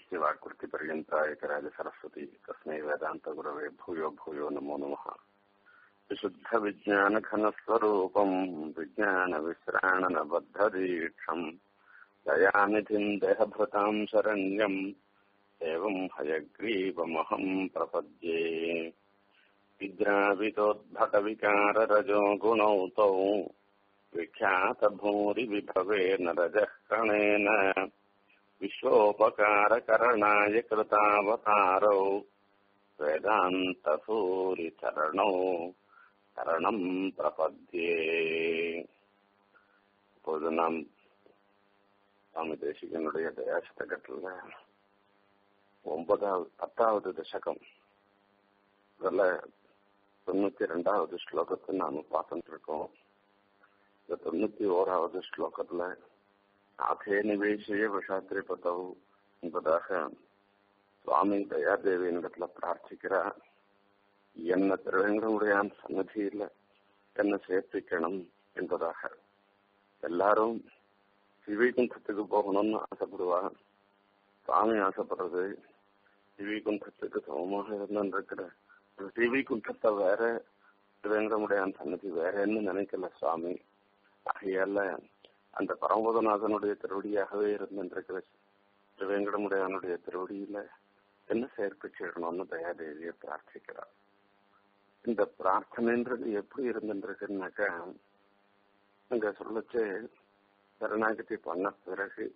शिवाकृतिपर्यन्ताय कराजसरस्वती तस्मै वेदान्तगुरवे भूयो भूयो नमो नमः विशुद्धविज्ञानघनस्वरूपम् विज्ञानविश्राणनबद्धदीक्षम् दयानिधिम् देहभृताम् शरण्यम् एवम् हयग्रीवमहम् प्रपद्ये विद्रावितोद्भटविकाररजो गुणौ तौ विख्यातभूरिविभवेन रजः कणेन विश्वोपकारकरणाय कृतावतारौ வேதாந்தசூரிச்சரணோ சரணம் பிரபத்தியே இப்போது நாம் சுவாமி தேசிகனுடைய தயாசதகத்தில் ஒன்பதாவது பத்தாவது தசகம் இதுல தொண்ணூத்தி ரெண்டாவது ஸ்லோகத்தை நாம பார்த்துட்டு இருக்கோம் இந்த தொண்ணூத்தி ஓராவது ஸ்லோகத்துல நாதே நிவேசிய விஷாத்திரி பதவு என்பதாக சுவாமி தயாதேவியினிடத்துல பிரார்த்திக்கிறார் என்ன திருவேங்கனுடைய சன்னதியில என்ன சேர்ப்பிக்கணும் என்பதாக எல்லாரும் சிவிகுந்தத்துக்கு போகணும்னு ஆசைப்படுவா சுவாமி ஆசைப்படுறது சிவிகுந்தத்துக்கு சமமாக இருந்திருக்கிற சிவிகுந்தத்தை வேற திருவேங்கடமுடைய சன்னதி வேறன்னு நினைக்கல சுவாமி ஆகையால அந்த பரமபதநாதனுடைய திருவடியாகவே இருந்திருக்கிற திருவேங்கடமுடையானுடைய திருவடியில என்ன செயற்பிச்சிடணும்னு தயாதேவியை பிரார்த்திக்கிறார் இந்த பிரார்த்தனைன்றது எப்படி இருந்துருக்குன்னாக்கா அங்க சொல்லச்சு சரணாகதி பண்ண பிறகு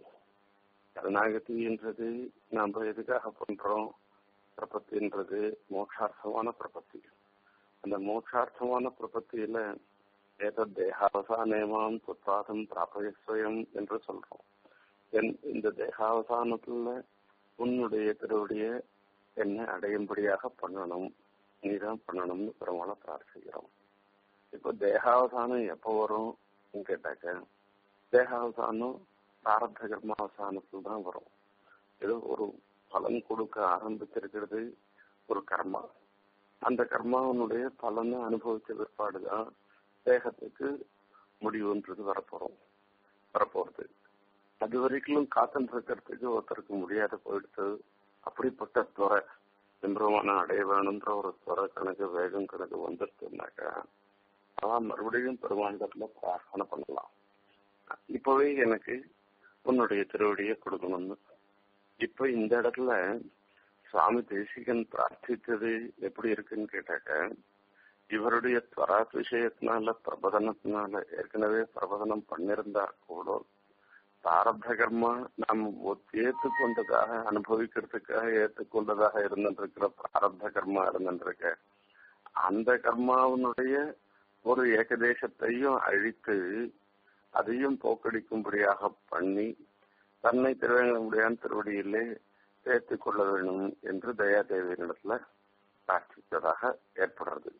சரணாகதின்றது நாம எதுக்காக பண்றோம் பிரபத்தின்றது மோட்சார்த்தமான பிரபத்தி அந்த மோட்சார்த்தமான பிரபத்தியில ஏதோ தேகாவசானேமாம் சுத்தாதம் பிராபயஸ்வயம் என்று சொல்றோம் என் இந்த தேகாவசானத்துல உன்னுடைய திருவடிய என்னை அடையும்படியாக பண்ணணும் நீதான் பண்ணணும்னு பெருமாளை பிரார்த்திக்கிறோம் இப்போ தேகாவசானம் எப்போ வரும் கேட்டாக்க தேகாவசானம் பிராரத்த கர்மாவசானத்தில் தான் வரும் ஏதோ ஒரு பலன் கொடுக்க ஆரம்பிச்சிருக்கிறது ஒரு கர்மா அந்த கர்மாவனுடைய பலனை அனுபவிச்ச பிற்பாடுதான் தேகத்துக்கு முடிவுன்றது வரப்போறோம் வரப்போறது அது வரைக்கும் காத்துட்டு இருக்கிறதுக்கு ஒருத்தருக்கு முடியாத போயிடுத்து அப்படிப்பட்ட துறை எம்பெருமான அடைய வேணுன்ற ஒரு துறை கணக்கு வேகம் கணக்கு வந்துருச்சுனாக்கா அதான் மறுபடியும் பெருமாண்டத்துல பிரார்த்தனை பண்ணலாம் இப்பவே எனக்கு உன்னுடைய திருவடியை கொடுக்கணும்னு இப்ப இந்த இடத்துல சுவாமி தேசிகன் பிரார்த்தித்தது எப்படி இருக்குன்னு கேட்டாக்க இவருடைய துவராத் விஷயத்தினால பிரபதனத்தினால ஏற்கனவே பிரபதனம் பண்ணிருந்தா கூட பிராரப்த கர்மா நாம் ஏற்றுக்கொண்டதாக அனுபவிக்கிறதுக்காக ஏற்றுக்கொண்டதாக இருந்திருக்கிற பிராரப்த கர்மா இருந்திருக்க அந்த கர்மாவினுடைய ஒரு ஏகதேசத்தையும் அழித்து அதையும் போக்கடிக்கும்படியாக பண்ணி தன்னை திருவேங்கமுடியான் திருவடியிலே சேர்த்துக் கொள்ள வேண்டும் என்று தயாதேவியினிடத்துல பிரார்த்தித்ததாக ஏற்படுறது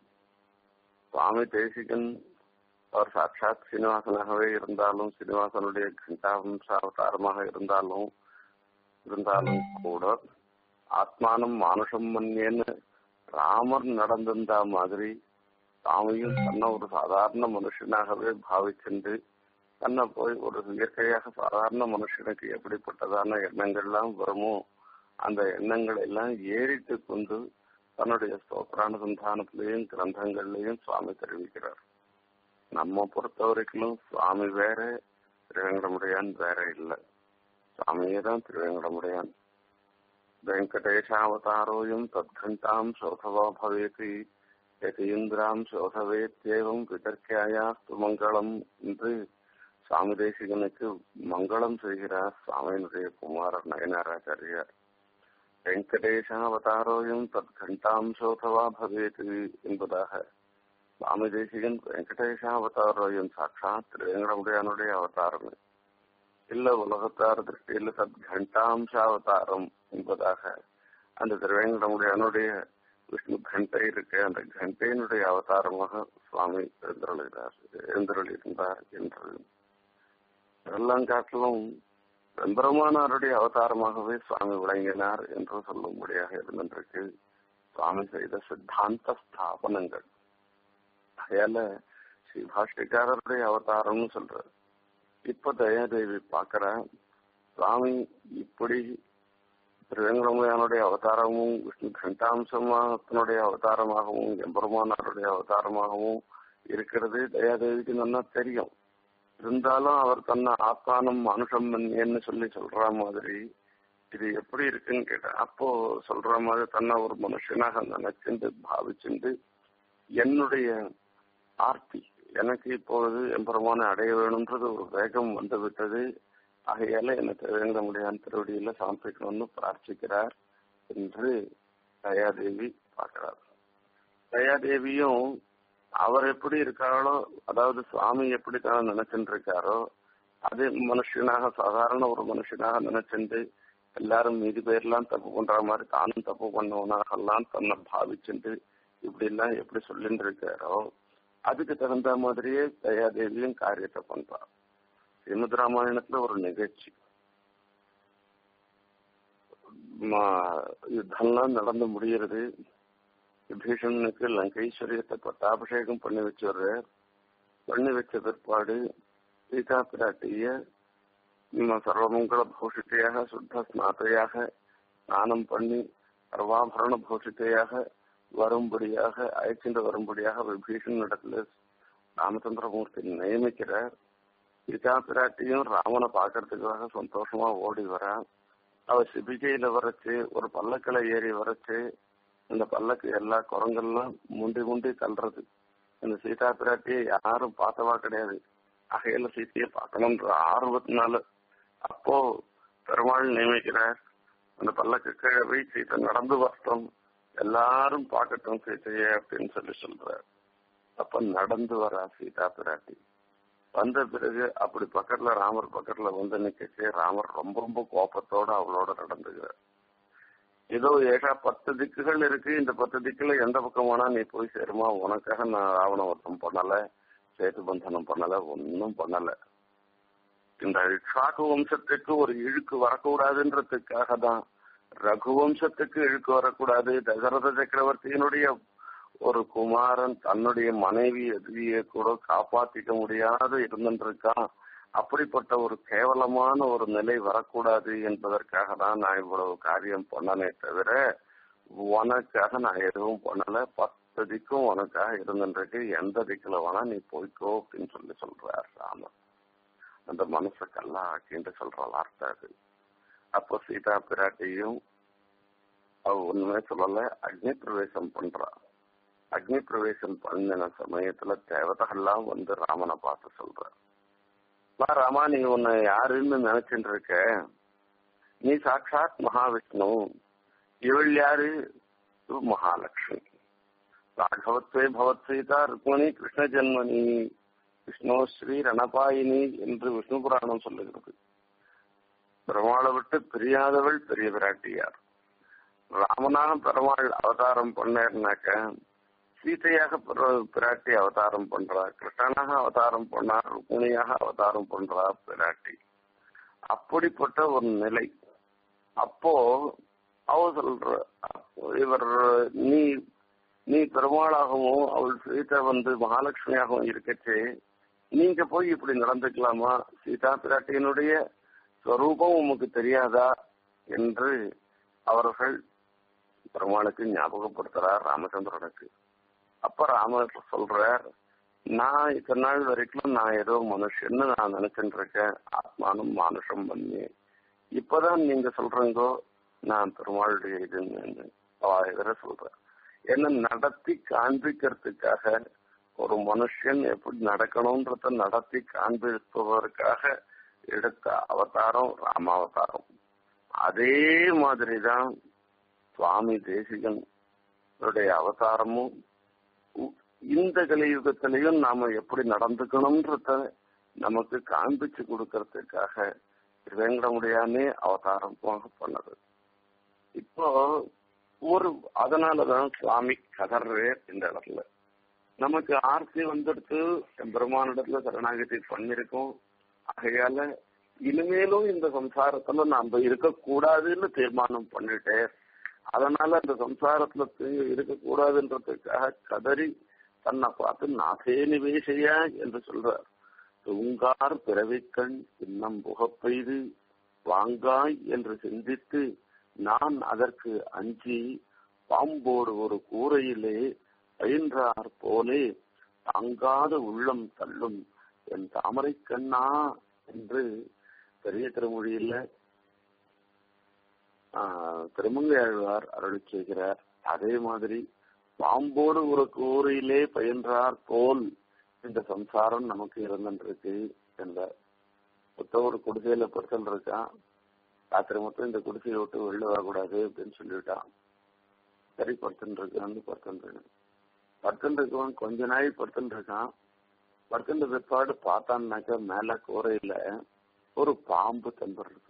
சுவாமி தேசிகன் அவர் சாட்சாத் சீனிவாசனாகவே இருந்தாலும் சீனிவாசனுடைய கண்டாவம்ச அவதாரமாக இருந்தாலும் இருந்தாலும் கூட ஆத்மானம் மானுஷம் மன்னியன்னு ராமர் நடந்திருந்தா மாதிரி தாமையும் தன்னை ஒரு சாதாரண மனுஷனாகவே பாவிச்சென்று தன்னை போய் ஒரு இயற்கையாக சாதாரண மனுஷனுக்கு எப்படிப்பட்டதான எண்ணங்கள்லாம் வருமோ அந்த எண்ணங்களை எல்லாம் ஏறிட்டு கொண்டு தன்னுடைய ஸ்தோத்திரானுசந்தானத்திலையும் கிரந்தங்கள்லையும் சுவாமி தெரிவிக்கிறார் நம்ம பொறுத்த வரைக்கும் சுவாமி வேற திருவேங்கடமுடையான் வேற இல்லை சுவாமியே தான் திருவேங்கடமுடையான் வெங்கடேஷாவதாரோயும் தத்கண்டாம் சோதவா பவேதி யதீந்திராம் சோதவேத்தேவம் விதர்க்கியாயாஸ்து மங்களம் என்று சுவாமி தேசிகனுக்கு மங்களம் செய்கிறார் சுவாமியினுடைய குமாரர் நயனாராச்சாரியார் வெங்கடேஷாவதாரோயும் தத்கண்டாம் சோதவா பவேது என்பதாக சுவாமி தேசிகன் வெங்கடேஷாவதாரோயும் சாட்சாத் திருவேங்கடமுடையானுடைய அவதாரம் இல்ல உலகத்தார் திருஷ்டியில் சத் கண்டாம்சாவதாரம் என்பதாக அந்த திருவேங்கடமுடையானுடைய விஷ்ணு கண்டை இருக்கு அந்த கண்டையினுடைய அவதாரமாக சுவாமி எழுந்தருளுகிறார் எழுந்தருளிருந்தார் என்று இதெல்லாம் காட்டிலும் பெருமானாருடைய அவதாரமாகவே சுவாமி விளங்கினார் என்று சொல்லும்படியாக இருந்திருக்கு சுவாமி செய்த சித்தாந்த ஸ்தாபனங்கள் அதையால ஸ்ரீ பாஷ்யக்காரருடைய அவதாரம்னு சொல்றாரு இப்ப தயாதேவி பாக்குற சுவாமி இப்படி திருவேங்கடமுடையானுடைய அவதாரமும் விஷ்ணு கண்டாம்சமாகத்தினுடைய அவதாரமாகவும் எம்பெருமானாருடைய அவதாரமாகவும் இருக்கிறது தயாதேவிக்கு நல்லா தெரியும் இருந்தாலும் அவர் தன்னை ஆத்மானம் மனுஷம் என்ன சொல்லி சொல்ற மாதிரி இது எப்படி இருக்குன்னு கேட்டேன் அப்போ சொல்ற மாதிரி தன்னை ஒரு மனுஷனாக நினைச்சுண்டு பாவிச்சுண்டு என்னுடைய ஆர்த்தி எனக்கு இப்பொழுது எம்பெருமானை அடைய வேணும்ன்றது ஒரு வேகம் வந்து விட்டது ஆகையால என்னை திருவேங்க முடியாத திருவடியில சமர்ப்பிக்கணும்னு பிரார்த்திக்கிறார் என்று தயாதேவி பார்க்கிறார் தயாதேவியும் அவர் எப்படி இருக்காரோ அதாவது சுவாமி எப்படி தான் நினைச்சுட்டு இருக்காரோ அது மனுஷனாக சாதாரண ஒரு மனுஷனாக நினைச்சுட்டு எல்லாரும் மீதி பேர்லாம் தப்பு பண்ற மாதிரி தானும் தப்பு பண்ணவனாகலாம் தன்னை பாவிச்சுட்டு இப்படி எல்லாம் எப்படி சொல்லிட்டு இருக்காரோ அதுக்கு தகுந்த மாதிரியே தயாதேவியும் காரியத்தை பண்றா ஸ்ரீமத் ராமாயணத்துல ஒரு நிகழ்ச்சி யுத்தம்லாம் நடந்து முடிகிறது விபீஷணனுக்கு லங்கைஸ்வரியத்தை பட்டாபிஷேகம் பண்ணி வச்சுடுற பண்ணி வச்ச பிற்பாடு சீதா பிராட்டிய சர்வமங்கள பூஷித்தையாக சுத்த ஸ்நாத்தையாக ஸ்நானம் பண்ணி சர்வாபரண பூஷித்தையாக வரும்படியாக அழைச்சிட்டு வரும்படியாக விபீஷன் இடத்துல ராமச்சந்திரமூர்த்தி நியமிக்கிறார் சீதா பிராட்டியும் ராமனை பாக்குறதுக்காக சந்தோஷமா ஓடி வரா அவ சிபிகையில வரைச்சு ஒரு பல்லக்கில ஏறி வரைச்சு இந்த பல்லக்கு எல்லா குரங்கெல்லாம் முண்டி முண்டி தள்ளுறது இந்த சீதா பிராட்டியை யாரும் பார்த்தவா கிடையாது அகையில சீத்தையை பார்க்கணும்ன்ற ஆர்வத்தினால அப்போ பெருமாள் நியமிக்கிறார் அந்த பல்லக்கு கீழே போய் சீத்தை நடந்து வரட்டும் எல்லாரும் பார்க்கட்டும் சீத்தையே அப்படின்னு சொல்லி சொல்றார் அப்ப நடந்து வரா சீதா பிராட்டி வந்த பிறகு அப்படி பக்கத்துல ராமர் பக்கத்துல வந்து நிக்கச்சு ராமர் ரொம்ப ரொம்ப கோபத்தோட அவளோட நடந்துகிறார் ஏதோ ஏகா பத்து திக்குகள் இருக்கு இந்த பத்து திக்குல எந்த பக்கம் வேணா நீ போய் சேருமா உனக்காக நான் ராவணவர்த்தம் பண்ணல சேது பந்தனம் பண்ணல ஒன்னும் பண்ணல இந்த இஷாக்கு வம்சத்துக்கு ஒரு இழுக்கு வரக்கூடாதுன்றதுக்காக தான் ரகுவம்சத்துக்கு இழுக்கு வரக்கூடாது தசரத சக்கரவர்த்தியினுடைய ஒரு குமாரன் தன்னுடைய மனைவி எதிரியை கூட காப்பாத்திக்க முடியாத இருந்துருக்கான் அப்படிப்பட்ட ஒரு கேவலமான ஒரு நிலை வரக்கூடாது என்பதற்காக தான் நான் இவ்வளவு காரியம் பண்ணனே தவிர உனக்காக நான் எதுவும் பண்ணல பத்து திக்கும் உனக்காக இருந்துருக்கு எந்த திக்குல வேணா நீ போய்க்கோ அப்படின்னு சொல்லி சொல்றார் ராமன் அந்த மனசை கல்லா ஆக்கின்னு சொல்ற வார்த்தை அது அப்போ சீதா பிராட்டியும் அவ ஒண்ணுமே சொல்லல அக்னி பிரவேசம் பண்றா அக்னி பிரவேசம் பண்ணின சமயத்துல தேவதைகள்லாம் வந்து ராமனை பார்த்து சொல்ற வா ராமா நீ உன்னை யாருன்னு நினைச்சுட்டு இருக்க நீ சாட்சாத் மகாவிஷ்ணு இவள் யாரு மகாலட்சுமி ராகவத்வே பவத் சீதா ருக்மணி கிருஷ்ண ஜென்மனி விஷ்ணு ஸ்ரீ ரணபாயினி என்று விஷ்ணு புராணம் சொல்லுகிறது பெருமாளை விட்டு பிரியாதவள் பெரிய பிராட்டியார் ராமனாக பெருமாள் அவதாரம் பண்ணாருனாக்க சீதையாக பிராட்டி அவதாரம் பண்றா கிருஷ்ணனாக அவதாரம் பண்ணா ருக்மிணியாக அவதாரம் பண்றா பிராட்டி அப்படிப்பட்ட ஒரு நிலை அப்போ அவ சொல்ற இவர் நீ நீ பெருமாளாகவும் அவள் சீதா வந்து மகாலட்சுமியாகவும் இருக்கச்சே நீங்க போய் இப்படி நடந்துக்கலாமா சீதா பிராட்டியினுடைய ஸ்வரூபம் உமக்கு தெரியாதா என்று அவர்கள் பெருமாளுக்கு ஞாபகப்படுத்துறார் ராமச்சந்திரனுக்கு அப்ப ராமர் சொல்றார் நான் இத்தனை நாள் வரைக்கும் நான் ஏதோ மனுஷன்னு நான் நினைச்சுட்டு இருக்கேன் ஆத்மானும் மானுஷம் பண்ணி இப்பதான் நீங்க சொல்றீங்கோ நான் பெருமாளுடைய இதுன்னு எதிர சொல்றேன் என்ன நடத்தி காண்பிக்கிறதுக்காக ஒரு மனுஷன் எப்படி நடக்கணும்ன்றத நடத்தி காண்பிப்பதற்காக எடுத்த அவதாரம் ராமாவதாரம் அதே மாதிரிதான் சுவாமி தேசிகன் அவதாரமும் இந்த கலியுகத்திலையும் நாம எப்படி நடந்துக்கணும்ன்றத நமக்கு காண்பிச்சு கொடுக்கறதுக்காக திருவேங்கடமுடியானே அவதாரமாக பண்ணது இப்போ ஒரு அதனாலதான் சுவாமி கதர்றே இந்த இடத்துல நமக்கு ஆர்த்தி வந்துடுத்து பெருமானிடத்துல சரணாகதி பண்ணிருக்கோம் ஆகையால இனிமேலும் இந்த சம்சாரத்துல நாம இருக்கக்கூடாதுன்னு தீர்மானம் பண்ணிட்டேன் அதனால அந்த சம்சாரத்துல இருக்கக்கூடாதுன்றதுக்காக கதறி தன்னை பார்த்து நாசே நிவேசையா என்று சொல்றார் தூங்கார் பிறவிக்கண் இன்னம் புகப்பெய்து வாங்காய் என்று சிந்தித்து நான் அதற்கு அஞ்சி பாம்போடு ஒரு கூரையிலே பயின்றார் போலே தாங்காத உள்ளம் தள்ளும் என் தாமரை கண்ணா என்று பெரிய திருமொழியில திருமங்கையாழ்வார் அருளி செய்கிறார் அதே மாதிரி பாம்போடு ஒரு கூரையிலே பயின்றார் போல் இந்த சம்சாரம் நமக்கு இருந்துருக்கு என்றார் மொத்தம் ஒரு குடிசையில படுத்தல் இருக்கான் ராத்திரி மொத்தம் இந்த குடிசையை விட்டு வெளில வரக்கூடாது அப்படின்னு சொல்லிவிட்டான் சரி படுத்துட்டு இருக்கான்னு படுத்துட்டு இருக்கான் படுத்துட்டு இருக்கவன் கொஞ்ச நாள் படுத்துட்டு இருக்கான் படுத்துட்டு பிற்பாடு பார்த்தான்னாக்கா மேல கூரையில ஒரு பாம்பு தம்படுறது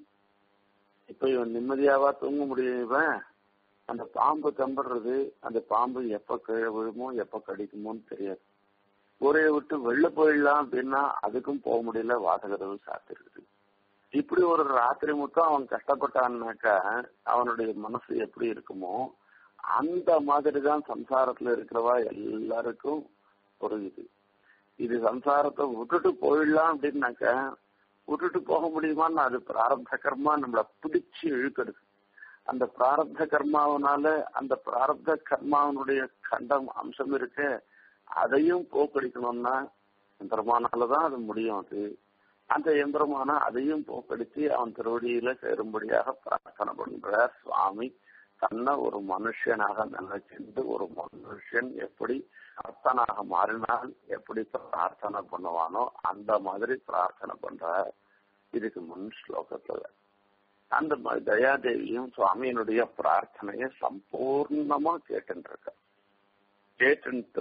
இப்ப இவன் நிம்மதியாவா தூங்க முடியும் இவன் அந்த பாம்பு தம்படுறது அந்த பாம்பு எப்ப கீழே விழுமோ எப்ப கடிக்குமோன்னு தெரியாது கூரையை விட்டு வெளில போயிடலாம் அப்படின்னா அதுக்கும் போக முடியல வாசகதவு சாத்திருக்குது இப்படி ஒரு ராத்திரி மொத்தம் அவன் கஷ்டப்பட்டான்னாக்கா அவனுடைய மனசு எப்படி இருக்குமோ அந்த மாதிரி தான் சம்சாரத்துல இருக்கிறவா எல்லாருக்கும் ஒரு இது இது சம்சாரத்தை விட்டுட்டு போயிடலாம் அப்படின்னாக்கா விட்டுட்டு போக முடியுமான்னு அது பிராரப்த கர்மா நம்மள பிடிச்சு இழுக்கிறது அந்த பிராரப்த கர்மாவனால அந்த பிராரப்த கர்மாவனுடைய கண்டம் அம்சம் இருக்க அதையும் போக்கடிக்கணும்னா எந்திரமானாலதான் அது முடியும் அது அந்த எந்திரமான அதையும் போக்கடிச்சு அவன் திருவடியில சேரும்படியாக பிரார்த்தனை பண்ற சுவாமி தன்னை ஒரு மனுஷனாக நினைச்சிட்டு ஒரு மனுஷன் எப்படி அர்த்தனாக மாறினால் எப்படி பிரார்த்தனை பண்ணுவானோ அந்த மாதிரி பிரார்த்தனை பண்ற இதுக்கு முன் ஸ்லோகத்துல அந்த தயாதேவியும் சுவாமியினுடைய பிரார்த்தனைய சம்பூர்ணமா கேட்டுட்டு இருக்க கேட்டுட்டு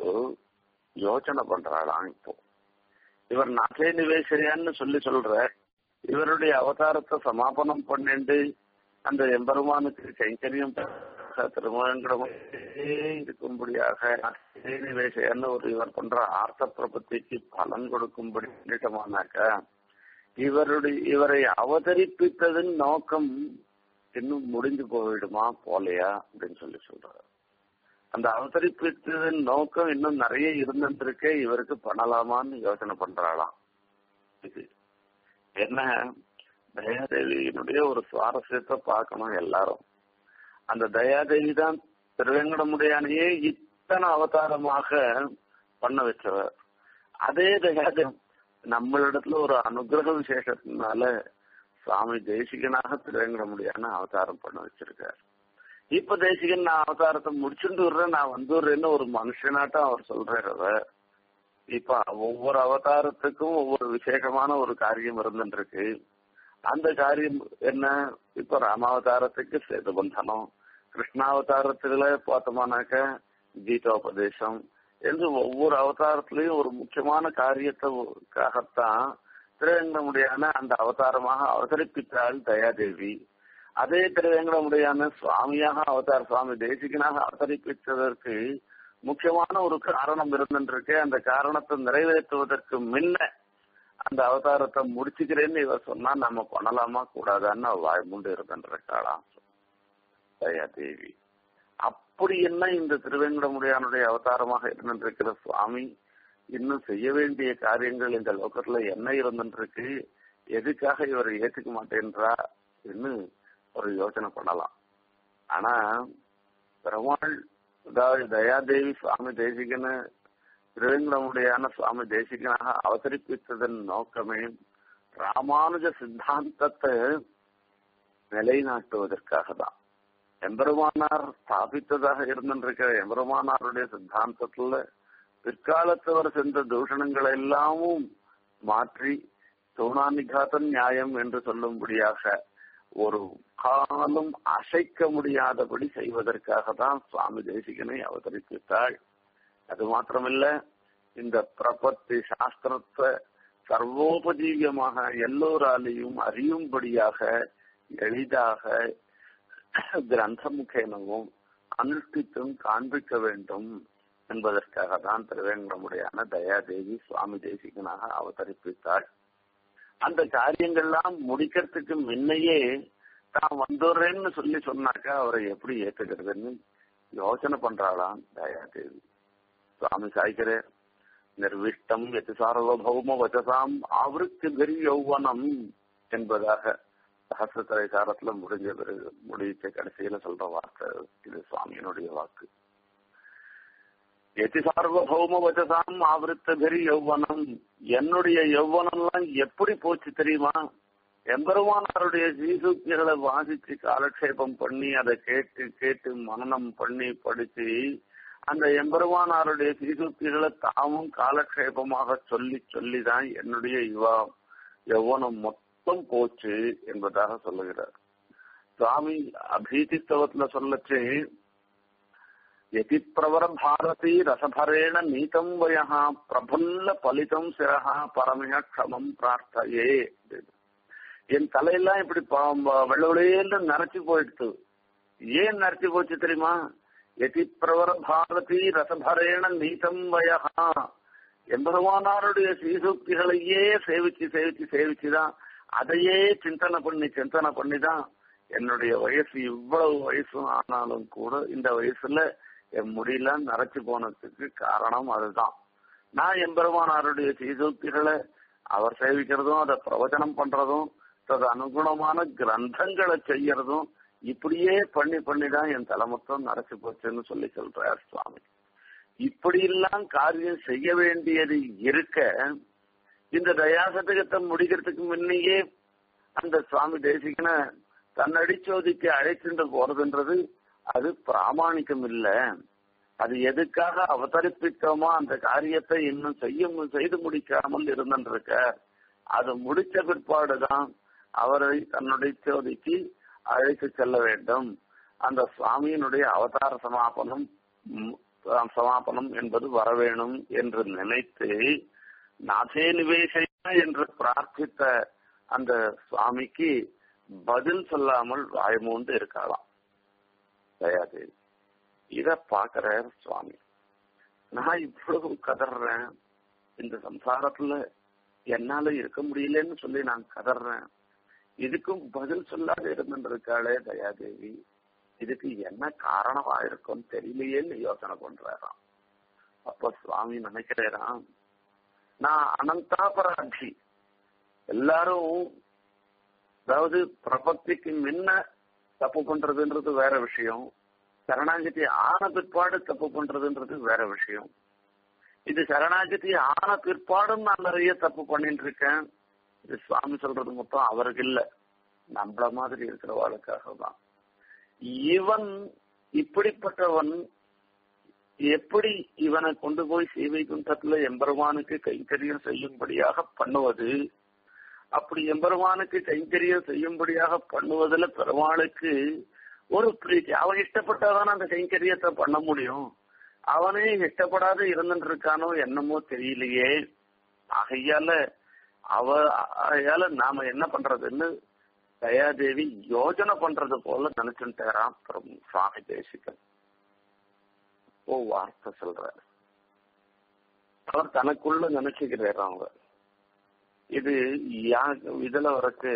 யோசனை பண்றாளாம் இப்போ இவர் நாட்டே நிவேசரியான்னு சொல்லி சொல்ற இவருடைய அவதாரத்தை சமாபனம் பண்ணிட்டு அந்த எம்பெருமானுக்கு கைங்கரியம் திருமங்கடமே இருக்கும்படியாக நிவேசையன்னு ஒரு இவர் பண்ற ஆர்த்த பிரபத்திக்கு பலன் கொடுக்கும்படி நிட்டமானாக்கா இவருடைய இவரை அவதரிப்பித்ததன் நோக்கம் இன்னும் முடிந்து போயிடுமா போலையா அப்படின்னு சொல்லி சொல்றாரு அந்த அவதரிப்பித்ததன் நோக்கம் இன்னும் நிறைய இருந்துருக்கே இவருக்கு பண்ணலாமான்னு யோசனை பண்றாளாம் இது என்ன தயாதேவியினுடைய ஒரு சுவாரஸ்யத்தை பார்க்கணும் எல்லாரும் அந்த தயாதேவி தான் திருவேங்கடமுடையானையே இத்தனை அவதாரமாக பண்ண வச்சவர் அதே தயாதேவி நம்மளிடத்துல ஒரு அனுகிரக விசேஷத்தினால சுவாமி தேசிகனாக திருவேங்கடமுடியான அவதாரம் பண்ண வச்சிருக்காரு இப்ப தேசிகன் நான் அவதாரத்தை முடிச்சுட்டு விடுறேன் நான் வந்துடுறேன்னு ஒரு மனுஷனாட்டம் அவர் சொல்றாரு அவர் இப்ப ஒவ்வொரு அவதாரத்துக்கும் ஒவ்வொரு விசேஷமான ஒரு காரியம் இருந்துருக்கு அந்த காரியம் என்ன இப்ப ராமாவதாரத்துக்கு சேதுபந்தனம் கிருஷ்ணாவதாரத்துல பார்த்தோமானாக்க கீதோபதேசம் என்று ஒவ்வொரு அவதாரத்திலையும் ஒரு முக்கியமான காரியத்துக்காகத்தான் திருவேங்கடமுடியான அந்த அவதாரமாக அவதரிப்பித்தாள் தயாதேவி அதே திருவேங்கடமுடியான சுவாமியாக அவதார சுவாமி தேசிகனாக அவதரிப்பித்ததற்கு முக்கியமான ஒரு காரணம் இருந்துருக்கு அந்த காரணத்தை நிறைவேற்றுவதற்கு முன்ன அந்த அவதாரத்தை முடிச்சுக்கிறேன்னு இவர் சொன்னா நம்ம பண்ணலாமா கூடாதான்னு வாழ்முண்டு இருக்கின்றாளாம் தயாதேவி அப்படி என்ன இந்த திருவேங்கடமுடியானுடைய அவதாரமாக இருந்திருக்கிற சுவாமி இன்னும் செய்ய வேண்டிய காரியங்கள் இந்த லோகத்துல என்ன இருந்துருக்கு எதுக்காக இவர் ஏத்துக்க மாட்டேன்றா ஒரு யோசனை பண்ணலாம் ஆனா பெருமாள் அதாவது தயாதேவி சுவாமி தேசிகன திருவேங்கடமுடையான சுவாமி தேசிகனாக அவதரிப்பித்ததன் நோக்கமே ராமானுஜ சித்தாந்தத்தை நிலைநாட்டுவதற்காக தான் எம்பெருமானார் ஸ்தாபித்ததாக இருந்திருக்கிற எம்பெருமானாருடைய சித்தாந்தத்துல பிற்காலத்தவர் சென்ற தூஷணங்களை எல்லாமும் மாற்றி சோனாநிகாத நியாயம் என்று சொல்லும்படியாக ஒரு காலம் அசைக்க முடியாதபடி செய்வதற்காக தான் சுவாமி தேசிகனை அவதரிப்பித்தாள் அது மாத்திரமில்ல இந்த பிரபத்தி சாஸ்திரத்தை சர்வோபஜீவியமாக எல்லோராலையும் அறியும்படியாக எளிதாக கிரந்தமுகேனவும் அனுஷ்டித்தும் காண்பிக்க வேண்டும் என்பதற்காக தான் திருவேங்கடமுடையான தயாதேவி சுவாமி தேசிகனாக அவதரிப்பித்தாள் அந்த காரியங்கள்லாம் முடிக்கிறதுக்கு முன்னையே தான் வந்துடுறேன்னு சொல்லி சொன்னாக்கா அவரை எப்படி ஏத்துக்கிறதுன்னு யோசனை பண்றாளாம் தயாதேவி சுவாமி சாய்க்கிறே நிர்விஷ்டம் எது சார்வபௌம வச்சசாம் ஆவருக்கு வெறி யௌவனம் என்பதாக சகசிரத்திரை சாரத்துல முடிஞ்ச பிறகு முடிச்ச கடைசியில சொல்ற வார்த்தை இது சுவாமியினுடைய வாக்கு எதி சார்வபௌம வச்சதாம் ஆவருத்த பெரிய யௌவனம் என்னுடைய யௌவனம்லாம் எப்படி போச்சு தெரியுமா எம்பெருமானாருடைய சீசூக்திகளை வாசிச்சு காலக்ஷேபம் பண்ணி அதை கேட்டு கேட்டு மனனம் பண்ணி படிச்சு அந்த எம்பெருமானாருடைய சீசூக்திகளை தாமும் காலக்ஷேபமாக சொல்லி சொல்லிதான் என்னுடைய யுவா யௌவனம் மொத்தம் போச்சு என்பதாக சொல்லுகிறார் சுவாமி அபீதித்தவத்துல சொல்லச்சு యతిప్రవర భారతి రసభరేణ నీతం వయ ప్రఫుల్ల ఫలితం శిరహ பரமய க்ஷமம் பிரார்த்தையே என் தலையெல்லாம் இப்படி வெள்ளவெளியில நரைச்சு போயிடுத்து ஏன் நரைச்சு போச்சு தெரியுமா எதிப்பிரவர பாரதி ரசபரேண நீதம் வயஹா எம்பெருமானாருடைய சீசூக்திகளையே சேவிச்சு சேவிச்சு சேவிச்சுதான் அதையே சிந்தனை பண்ணி சிந்தனை பண்ணிதான் என்னுடைய வயசு இவ்வளவு வயசும் ஆனாலும் கூட இந்த வயசுல என் முடியெல்லாம் நரைச்சு போனதுக்கு காரணம் அதுதான் நான் எம்பெருமானாருடைய சீசூக்திகளை அவர் சேவிக்கிறதும் அதை பிரவச்சனம் பண்றதும் அது அனுகுணமான கிரந்தங்களை செய்யறதும் இப்படியே பண்ணி பண்ணி தான் என் தலை மொத்தம் நரைச்சு போச்சுன்னு சொல்லி சொல்றார் சுவாமி இப்படி எல்லாம் காரியம் செய்ய வேண்டியது இருக்க இந்த தயாசதகத்தை முடிக்கிறதுக்கு முன்னையே அந்த சுவாமி தேசிகனை தன்னடிச்சோதிக்கு அழைச்சிட்டு போறதுன்றது அது பிராமணிக்கம் இல்ல அது எதுக்காக அவதரிப்பித்தோமோ அந்த காரியத்தை இன்னும் செய்ய செய்து முடிக்காமல் இருந்திருக்க அது முடிச்ச பிற்பாடுதான் அவரை தன்னுடைய சோதிக்கு அழைத்து செல்ல வேண்டும் அந்த சுவாமியினுடைய அவதார சமாபனம் சமாபனம் என்பது வரவேணும் என்று நினைத்து நாதே நிவேசையா என்று பிரார்த்தித்த அந்த சுவாமிக்கு பதில் சொல்லாமல் வாய்மூண்டு இருக்கலாம் தயாதேவி இத பாக்குற சுவாமி நான் இவ்வளவு கதறேன் இந்த சம்சாரத்துல என்னால இருக்க முடியலன்னு சொல்லி நான் கதறேன் இதுக்கும் பதில் சொல்லாத இருந்திருக்காளே தயாதேவி இதுக்கு என்ன காரணமா இருக்கும் தெரியலையேன்னு யோசனை பண்றாராம் அப்ப சுவாமி நினைக்கிறாராம் நான் அனந்தாபராதி எல்லாரும் அதாவது பிரபத்திக்கு முன்ன தப்பு பண்றதுன்றது வேற விஷயம் சரணாகதி ஆன பிற்பாடு தப்பு பண்றதுன்றது வேற விஷயம் இது சரணாகதி ஆன பிற்பாடும் நான் நிறைய தப்பு பண்ணிட்டு இருக்கேன் இது சுவாமி சொல்றது மொத்தம் அவருக்கு இல்ல நம்மள மாதிரி இருக்கிறவாளுக்காக தான் இவன் இப்படிப்பட்டவன் எப்படி இவனை கொண்டு போய் சீவை குண்டத்துல எம்பெருமானுக்கு கைங்கரியம் செய்யும்படியாக பண்ணுவது அப்படி எம்பெருமானுக்கு கைங்கரியம் செய்யும்படியாக பண்ணுவதுல பெருமாளுக்கு ஒரு பிரீத்தி அவன் இஷ்டப்பட்டாதானே அந்த கைங்கரியத்தை பண்ண முடியும் அவனே இஷ்டப்படாத இருந்துட்டு இருக்கானோ என்னமோ தெரியலையே ஆகையால அவ ஆகையால நாம என்ன பண்றதுன்னு தயாதேவி யோஜனை பண்றது போல நினைச்சுட்டாராம் அப்புறம் சுவாமி தேசிகன் ஓ வார்த்தை சொல்றாரு அவர் தனக்குள்ள நினைச்சுக்கிறாரு அவங்க இது இதுல வரைச்சு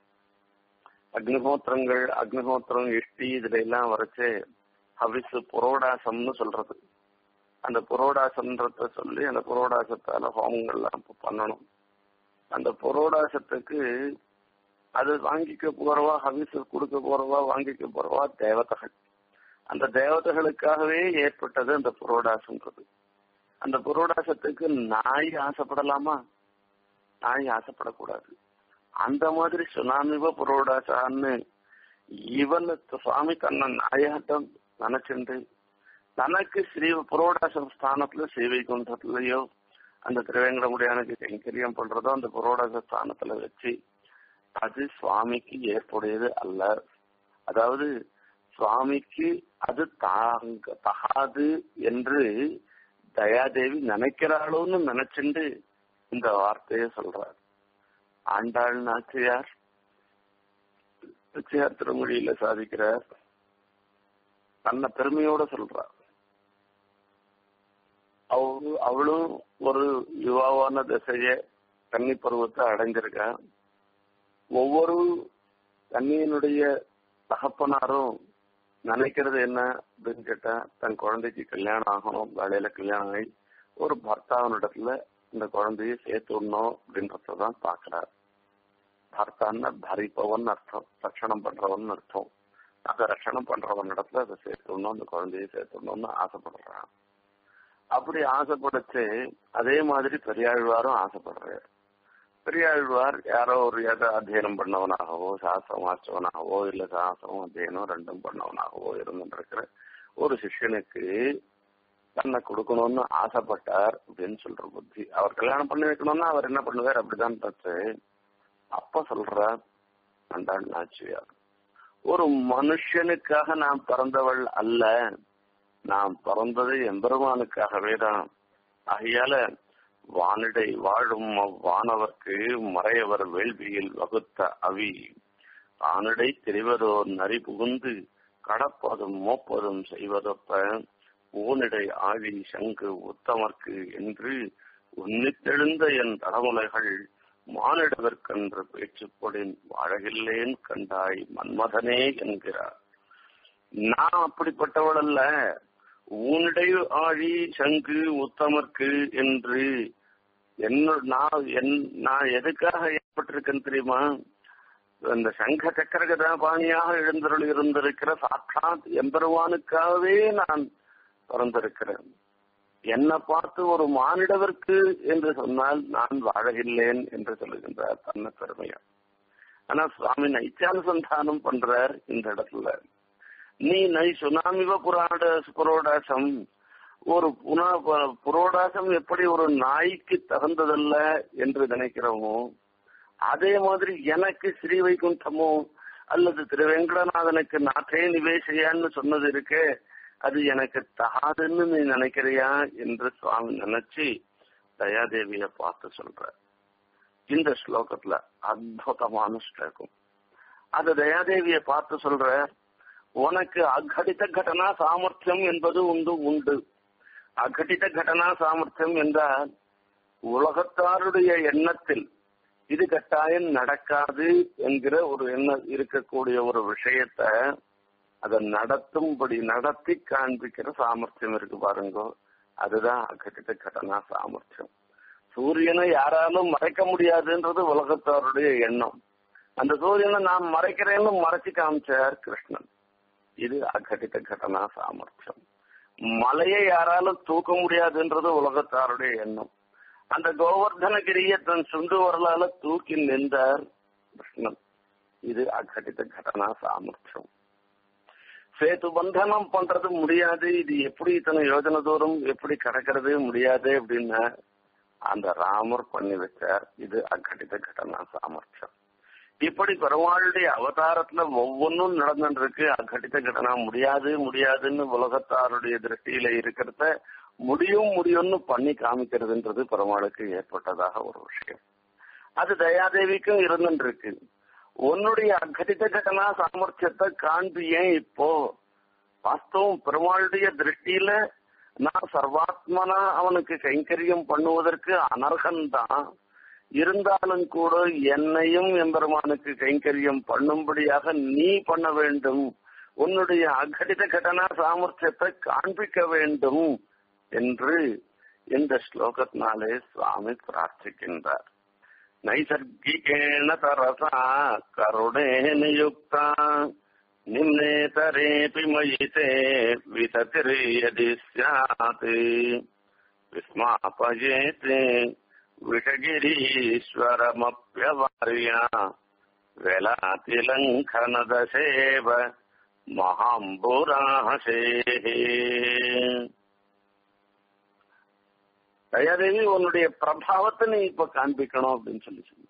அக்னிஹோத்திரங்கள் அக்னிஹோத்திரம் இஷ்டி இதுல எல்லாம் வரைச்சு ஹவிசு புரோடாசம்னு சொல்றது அந்த புரோடாசம்ன்றத சொல்லி அந்த புரோடாசத்தால ஹோமங்கள்லாம் பண்ணணும் அந்த புரோடாசத்துக்கு அது வாங்கிக்க போறவா ஹவிசு கொடுக்க போறவா வாங்கிக்க போறவா தேவதைகள் அந்த தேவதைகளுக்காகவே ஏற்பட்டது அந்த புரோடாசம்ன்றது அந்த புரோடாசத்துக்கு நாய் ஆசைப்படலாமா நாய் ஆசைப்படக்கூடாது அந்த மாதிரி சுனாமிவ புரோடாசான்னு இவன் சுவாமி தன்னை நாயாட்டம் நினைச்சுண்டு தனக்கு ஸ்ரீ புரோடாச ஸ்தானத்துல சேவை குன்றத்துலயோ அந்த திருவேங்கடமுடியானுக்கு கைங்கரியம் பண்றதோ அந்த புரோடாச ஸ்தானத்துல வச்சு அது சுவாமிக்கு ஏற்புடையது அல்ல அதாவது சுவாமிக்கு அது தாங்க தகாது என்று தயாதேவி நினைக்கிறாளோன்னு நினைச்சுண்டு இந்த வார்த்தையை சொல்றார் ஆண்டாள் நாச்சியார் நாச்சியார் திருமொழியில சாதிக்கிறார் தன்னை பெருமையோட சொல்றார் அவரு அவளும் ஒரு யுவாவான திசைய கன்னி பருவத்தை அடைஞ்சிருக்கா ஒவ்வொரு கன்னியனுடைய தகப்பனாரும் நினைக்கிறது என்ன அப்படின்னு கேட்டா தன் குழந்தைக்கு கல்யாணம் ஆகணும் வேலையில கல்யாணம் ஆகி ஒரு பர்த்தாவனிடத்துல இந்த குழந்தைய சேர்த்து விடணும் அப்படின்றதான் பாக்குறார் பர்த்தான்னா தரிப்பவன் அர்த்தம் ரட்சணம் பண்றவன் அர்த்தம் அதை ரட்சணம் பண்றவன் இடத்துல அதை சேர்த்துடணும் அந்த குழந்தைய சேர்த்துடணும்னு ஆசைப்படுறான் அப்படி ஆசைப்படுச்சு அதே மாதிரி பெரியாழ்வாரும் ஆசைப்படுறாரு பெரியாழ்வார் யாரோ ஒரு ஏதோ அத்தியனம் பண்ணவனாகவோ சாஸ்திரம் வாசிச்சவனாகவோ இல்ல சாஸ்திரம் அத்தியனம் ரெண்டும் பண்ணவனாகவோ இருந்துருக்கிற ஒரு சிஷ்யனுக்கு தன்னை கொடுக்கணும்னு ஆசைப்பட்டார் அப்படின்னு சொல்ற புத்தி அவர் கல்யாணம் பண்ணி வைக்கணும்னா அவர் என்ன பண்ணுவார் அப்படிதான் பார்த்து அப்ப சொல்றார் அண்டாள் நாச்சியார் ஒரு மனுஷனுக்காக நான் பிறந்தவள் அல்ல நான் பிறந்தது எம்பெருமானுக்காகவே தான் ஆகையால வானிடை வாழும் அவ்வானவர்க்கு மறையவர் வேள்வியில் வகுத்த அவி ஆனிடை தெரிவதோர் நரி புகுந்து கடப்பதும் மோப்பதும் செய்வதொப்ப ஊனிடை ஆழி சங்கு உத்தமர்க்கு என்று உன்னித்தெழுந்த என் தலைமுலைகள் மானிடவர்க்கென்று பேச்சுப்படின் வாழகில்லேன் கண்டாய் மன்மதனே என்கிறார் நான் அப்படிப்பட்டவள் அல்ல ஊனிடை ஆழி சங்கு உத்தமர்க்கு என்று என்ன நான் என் நான் எதுக்காக ஏற்பட்டிருக்கேன் தெரியுமா இந்த சங்க சக்கரகதா பாணியாக எழுந்தருள் இருந்திருக்கிற சாட்சாத் எம்பெருமானுக்காகவே நான் பிறந்திருக்கிறேன் என்னை பார்த்து ஒரு மானிடவர்க்கு என்று சொன்னால் நான் வாழகில்லேன் என்று சொல்லுகின்றார் தன்னை பெருமையா ஆனா சுவாமி நைத்தியானுசந்தானம் பண்றார் இந்த இடத்துல நீ நை சுனாமிவ புராட புரோடாசம் ஒரு புனா புரோடாசம் எப்படி ஒரு நாய்க்கு தகுந்ததல்ல என்று நினைக்கிறோமோ அதே மாதிரி எனக்கு ஸ்ரீ வைகுண்டமோ அல்லது திரு வெங்கடநாதனுக்கு நாட்டே நிவேசையான்னு சொன்னது இருக்கே அது எனக்கு தகாதுன்னு நீ நினைக்கிறியா என்று சுவாமி நினைச்சு தயாதேவிய பார்த்து சொல்ற இந்த ஸ்லோகத்துல அற்புதமான ஸ்லோகம் அது தயாதேவிய பார்த்து சொல்ற உனக்கு அகடித கடனா சாமர்த்தியம் என்பது உண்டு உண்டு அகடித கடனா சாமர்த்தியம் என்றால் உலகத்தாருடைய எண்ணத்தில் இது கட்டாயம் நடக்காது என்கிற ஒரு எண்ணம் இருக்கக்கூடிய ஒரு விஷயத்த அதை நடத்தும்படி நடத்தி காண்பிக்கிற சாமர்த்தியம் இருக்கு பாருங்க அதுதான் அகட்டிட்ட கடனா சாமர்த்தியம் சூரியனை யாராலும் மறைக்க முடியாதுன்றது உலகத்தாருடைய எண்ணம் அந்த சூரியனை நான் மறைக்கிறேன்னு மறைச்சு காமிச்சார் கிருஷ்ணன் இது அகட்டிட்ட கடனா சாமர்த்தியம் மலையை யாராலும் தூக்க முடியாதுன்றது உலகத்தாருடைய எண்ணம் அந்த கோவர்தனகிரிய தன் சுண்டு வரலால தூக்கி நின்றார் கிருஷ்ணன் இது அகட்டித்த கடனா சாமர்த்தியம் சேத்து பந்தனம் பண்றது முடியாது இது எப்படி இத்தனை யோஜனை தூரம் எப்படி கடக்கிறது முடியாது அப்படின்னு அந்த ராமர் பண்ணி வச்சார் இது அகட்டித்த கடனா சாமர்த்தியம் இப்படி பெருமாளுடைய அவதாரத்துல ஒவ்வொன்றும் நடந்துட்டு இருக்கு அகட்டித்த கடனா முடியாது முடியாதுன்னு உலகத்தாருடைய திருஷ்டியில இருக்கிறத முடியும் முடியும்னு பண்ணி காமிக்கிறதுன்றது பெருமாளுக்கு ஏற்பட்டதாக ஒரு விஷயம் அது தயாதேவிக்கும் இருந்துட்டு இருக்கு உன்னுடைய அகடித கடனா சாமர்த்தியத்தை காண்பியேன் இப்போ வாஸ்தவம் பெருமாளுடைய திருஷ்டியில நான் சர்வாத்மனா அவனுக்கு கைங்கரியம் பண்ணுவதற்கு அனர்ஹன் தான் இருந்தாலும் கூட என்னையும் எம்பெருமானுக்கு கைங்கரியம் பண்ணும்படியாக நீ பண்ண வேண்டும் உன்னுடைய அகடித கடனா சாமர்த்தியத்தை காண்பிக்க வேண்டும் என்று இந்த ஸ்லோகத்தினாலே சுவாமி பிரார்த்திக்கின்றார் நைசர்கிகேண தரசா கருணே நியுக்தா நிம்னேதரேபி மயிதே விததிரியதி ஸ்யாத் விஸ்மாபயேதே விஷகிரீஸ்வரமப்யவார்யா வெலாதிலங்கனதசேவ மகாம்புராசேஹே தயாதேவி உன்னுடைய பிரபாவத்தை நீ இப்ப காண்பிக்கணும் அப்படின்னு சொல்லி சொன்னார்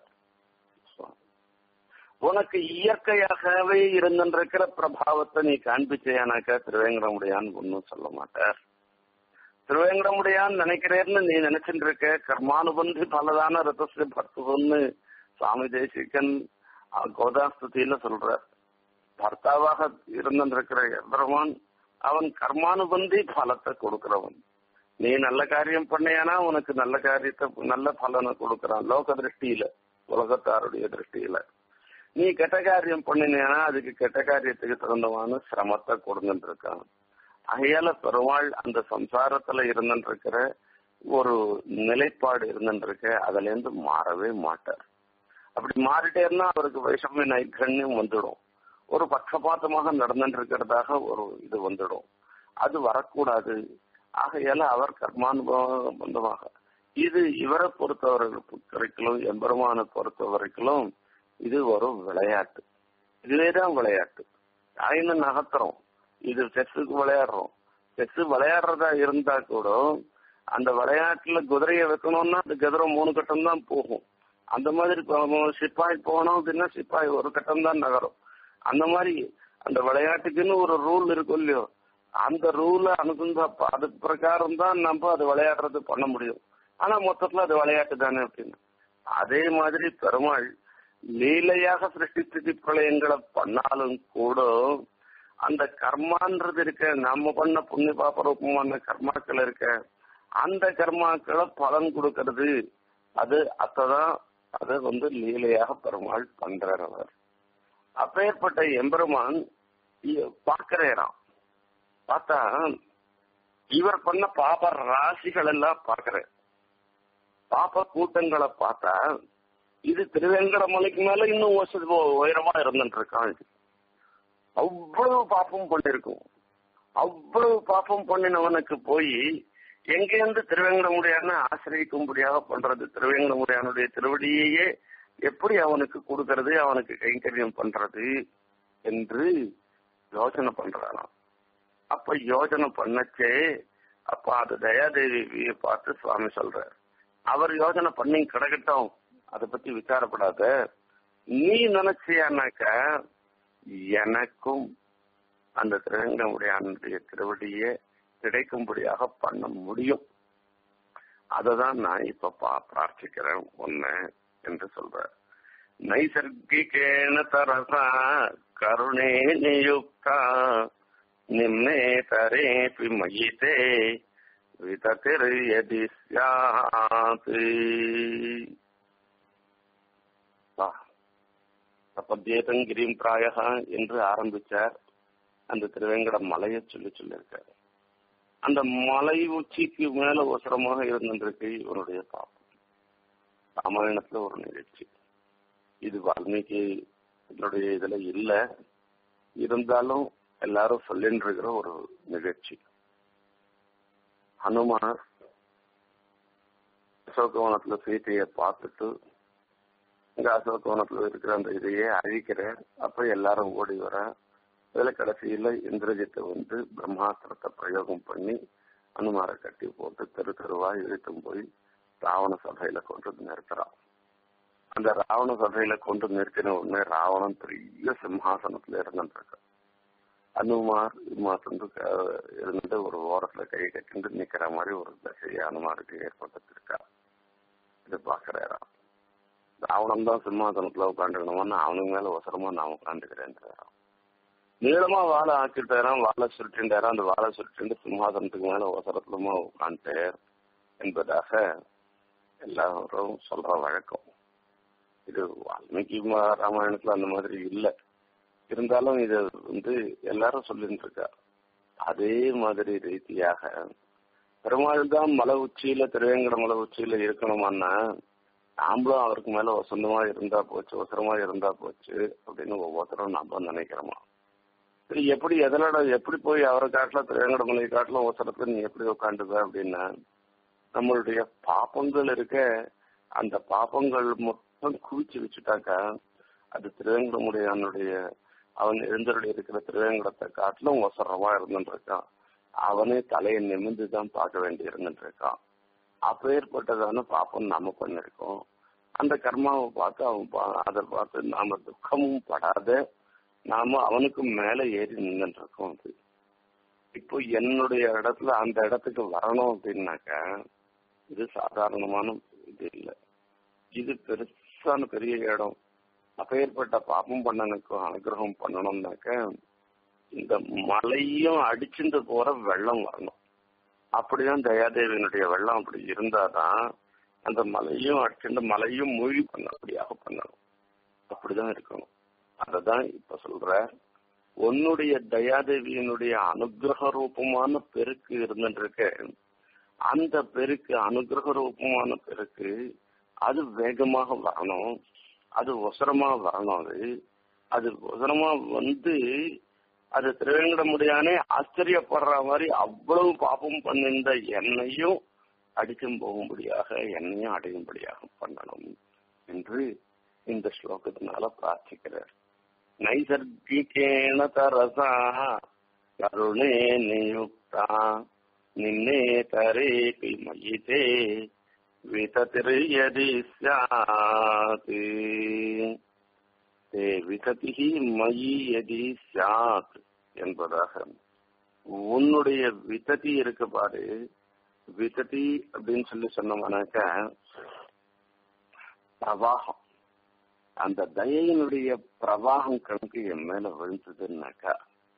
உனக்கு இயற்கையாகவே இருந்திருக்கிற பிரபாவத்தை நீ காண்பிச்சேனாக்கா திருவேங்கடமுடியான் ஒன்னும் சொல்ல மாட்டார் திருவேங்கடமுடியான் நினைக்கிறேன்னு நீ நினைச்சுட்டு இருக்க கர்மானுபந்தி பலதான ரதஸ்ரீ பர்த்துவன்னு சுவாமி தேசிகன் கோதாஸ்துதியில சொல்றார் பர்த்தாவாக இருந்திருக்கிற எவ்வளவான் அவன் கர்மானுபந்தி பலத்தை கொடுக்கிறவன் நீ நல்ல காரியம் பண்ணியானா உனக்கு நல்ல காரியத்தை நல்ல பலனை கொடுக்கறான் லோக திருஷ்டியில உலகத்தாருடைய திருஷ்டியில நீ கெட்ட காரியம் பண்ணினா அதுக்கு கெட்ட காரியத்துக்கு தகுந்தமான சிரமத்தை கொடுத்துட்டு இருக்கான் ஆகையால பெருமாள் அந்த சம்சாரத்துல இருந்துட்டு இருக்கிற ஒரு நிலைப்பாடு இருந்துட்டு இருக்க அதுல இருந்து மாறவே மாட்டார் அப்படி மாறிட்டே இருந்தா அவருக்கு வைஷமிய நைர்கண்யம் வந்துடும் ஒரு பட்சபாத்தமாக நடந்துட்டு இருக்கிறதாக ஒரு இது வந்துடும் அது வரக்கூடாது ஆகையால அவர் கர்மானுபவமாக இது இவரை பொறுத்தவரைக்கும் வரைக்கும் எம்பெருமானை பொறுத்த வரைக்கும் இது ஒரு விளையாட்டு இதுவேதான் விளையாட்டு ஆயின நகர்த்துறோம் இது செஸ்ஸுக்கு விளையாடுறோம் செஸ் விளையாடுறதா இருந்தா கூட அந்த விளையாட்டுல குதிரையை வைக்கணும்னா அந்த குதிரை மூணு கட்டம் தான் போகும் அந்த மாதிரி சிப்பாய் போகணும் அப்படின்னா சிப்பாய் ஒரு கட்டம் தான் நகரும் அந்த மாதிரி அந்த விளையாட்டுக்குன்னு ஒரு ரூல் இருக்கும் இல்லையோ அந்த ரூல அனுசந்தா அது பிரகாரம் தான் நம்ம அது விளையாடுறது பண்ண முடியும் ஆனா மொத்தத்துல அது விளையாட்டு தானே அப்படின்னு அதே மாதிரி பெருமாள் லீலையாக சிருஷ்டி பிரளயங்களை பண்ணாலும் கூட அந்த கர்மான்றது இருக்க நம்ம பண்ண புண்ணிய பாபரூபமான கர்மாக்கள் இருக்க அந்த கர்மாக்களை பலன் கொடுக்கறது அது அத்ததான் அதை வந்து லீலையாக பெருமாள் பண்றார் அவர் அப்பேற்பட்ட எம்பெருமான் பார்க்கிறாராம் பார்த்தா இவர் பண்ண பாப ராசிகள் எல்லாம் பார்க்கிற பாப கூட்டங்களை பார்த்தா இது திருவேங்கட மலைக்கு மேல இன்னும் உயரமா இருந்துட்டு இருக்கான் இது அவ்வளவு பாப்பம் பண்ணிருக்கும் அவ்வளவு பாப்பம் பண்ணினவனுக்கு போய் எங்கேருந்து திருவேங்கடமுடியான ஆசிரியக்கும்படியாக பண்றது திருவேங்கடமுடியானுடைய திருவடியையே எப்படி அவனுக்கு கொடுக்கறது அவனுக்கு கைங்கரியம் பண்றது என்று யோசனை பண்றாராம் அப்ப யோசனை பண்ணச்சே அப்ப அது தயாதேவியை பார்த்து சுவாமி சொல்றார் அவர் யோசனை பண்ணி கிடக்கட்டும் அதை பத்தி விசாரப்படாத நீ நினைச்சியானாக்க எனக்கும் அந்த திருவேங்கடமுடியானுடைய திருவடியை கிடைக்கும்படியாக பண்ண முடியும் அததான் நான் இப்ப பிரார்த்திக்கிறேன் ஒன்னு என்று சொல்ற நைசர்கிகேன தரசா கருணே நியுக்தா நிம்னே தரேபி மயிதே விதத்திர் யதி ஸ்யாத் தபத்யேதங்கிரிம் பிராயகா என்று ஆரம்பிச்சார் அந்த திருவேங்கட மலையை சொல்லி சொல்லியிருக்காரு அந்த மலை உச்சிக்கு மேல அவசரமாக இருந்திருக்கு இவனுடைய பாப்பம் ராமாயணத்துல ஒரு நிகழ்ச்சி இது வால்மீகி என்னுடைய இதுல இல்ல இருந்தாலும் எல்லாரும் சொல்லிட்டு இருக்கிற ஒரு நிகழ்ச்சி ஹனுமார் அசோகவனத்துல சீத்தைய பார்த்துட்டு இங்க அசோகவனத்துல இருக்கிற அந்த இதையே அழிக்கிற அப்ப எல்லாரும் ஓடி வர இதுல கடைசியில இந்திரஜித்தை வந்து பிரம்மாஸ்திரத்தை பிரயோகம் பண்ணி அனுமாரை கட்டி போட்டு தெரு தெருவா இழுத்தும் போய் ராவண சபையில கொண்டு நிறுத்துறான் அந்த ராவண சபையில கொண்டு நிறுத்தின உடனே ராவணன் பெரிய சிம்ஹாசனத்துல இருந்துட்டு அனுமார் இம்மாத்தந்து இருந்துட்டு ஒரு ஓரத்துல கை கட்டிட்டு நிக்கிற மாதிரி ஒரு தசையை அனுமாருக்கு ஏற்படுத்திருக்கா இது பாக்குறாராம் ராவணன் தான் சிம்மாசனத்துல உட்காந்துக்கணும்னு அவனுக்கு மேல அவசரமா நான் உட்காந்துக்கிறேன் நீளமா வாழை ஆக்கிட்டாராம் வாழை சுருட்டின்றாராம் அந்த வாழை சுருட்டிண்டு சிம்மாசனத்துக்கு மேல அவசரத்துலமா உட்காந்துட்டு என்பதாக எல்லாரும் சொல்ற வழக்கம் இது வால்மீகி ராமாயணத்துல அந்த மாதிரி இல்லை இருந்தாலும் இது வந்து எல்லாரும் சொல்லிட்டு இருக்கா அதே மாதிரி ரீதியாக பெருமாள் தான் மலை உச்சியில திருவேங்கட மலை உச்சியில இருக்கணுமான்னா நாமளும் அவருக்கு மேல வசந்தமா இருந்தா போச்சு அவசரமா இருந்தா போச்சு அப்படின்னு ஒவ்வொருத்தரும் நாம நினைக்கிறோமா சரி எப்படி எதனோட எப்படி போய் அவரை காட்டில திருவேங்கட மலை காட்டில அவசரத்துல நீ எப்படி உட்காந்துவ அப்படின்னா நம்மளுடைய பாப்பங்கள் இருக்க அந்த பாப்பங்கள் மொத்தம் குவிச்சு வச்சுட்டாக்கா அது திருவேங்கடமுடையானுடைய அவன் எழுந்தருளி இருக்கிற திருவேங்கடத்தை காட்டிலும் ஒசரமா இருந்துட்டு இருக்கான் அவனே தலையை நிமிந்து தான் பார்க்க வேண்டி இருந்துட்டு இருக்கான் அப்பேற்பட்டதான பாப்பம் நாம பண்ணிருக்கோம் அந்த கர்மாவை பார்த்து அவன் அதை பார்த்து நாம துக்கமும் படாத நாம அவனுக்கு மேல ஏறி நின்றுட்டு இருக்கோம் அது இப்போ என்னுடைய இடத்துல அந்த இடத்துக்கு வரணும் அப்படின்னாக்க இது சாதாரணமான இது இல்லை இது பெருசான பெரிய இடம் அப்பேற்பட்ட பாப்பம் பண்ணனுக்கும் அனுகிரகம் பண்ணணும்னாக்க இந்த மலையும் அடிச்சுட்டு போற வெள்ளம் வரணும் அப்படிதான் தயாதேவியினுடைய வெள்ளம் அப்படி இருந்தாதான் அந்த மலையும் அடிச்சுட்டு மலையும் மூழ்கி பண்ணபடியாக பண்ணணும் அப்படிதான் இருக்கணும் அததான் இப்ப சொல்ற உன்னுடைய தயாதேவியினுடைய அனுகிரக ரூபமான பெருக்கு இருந்துட்டு இருக்க அந்த பெருக்கு அனுகிரக ரூபமான பெருக்கு அது வேகமாக வரணும் அது ஒசரமா வரணும் அது அது ஒசரமா வந்து அது திருவேங்கட முடியானே ஆச்சரியப்படுற மாதிரி அவ்வளவு பாப்பம் பண்ணிருந்த என்னையும் அடிக்கும் போகும்படியாக என்னையும் அடையும்படியாக பண்ணணும் என்று இந்த ஸ்லோகத்தினால பிரார்த்திக்கிறார் நைசர்கிகேன தரசா கருணே நியுக்தா நின்னே தரேபி மயிதே விததிர்யதி ஸ்யாத் தே விததிஹி மயி யதி ஸ்யாத் என்பதாக உன்னுடைய விததி இருக்கு பாரு விததி அப்படின்னு சொல்லி சொன்னோம்னாக்க பிரவாகம் அந்த தயையினுடைய பிரவாகம் கணக்கு என் மேல விழுந்ததுன்னாக்கா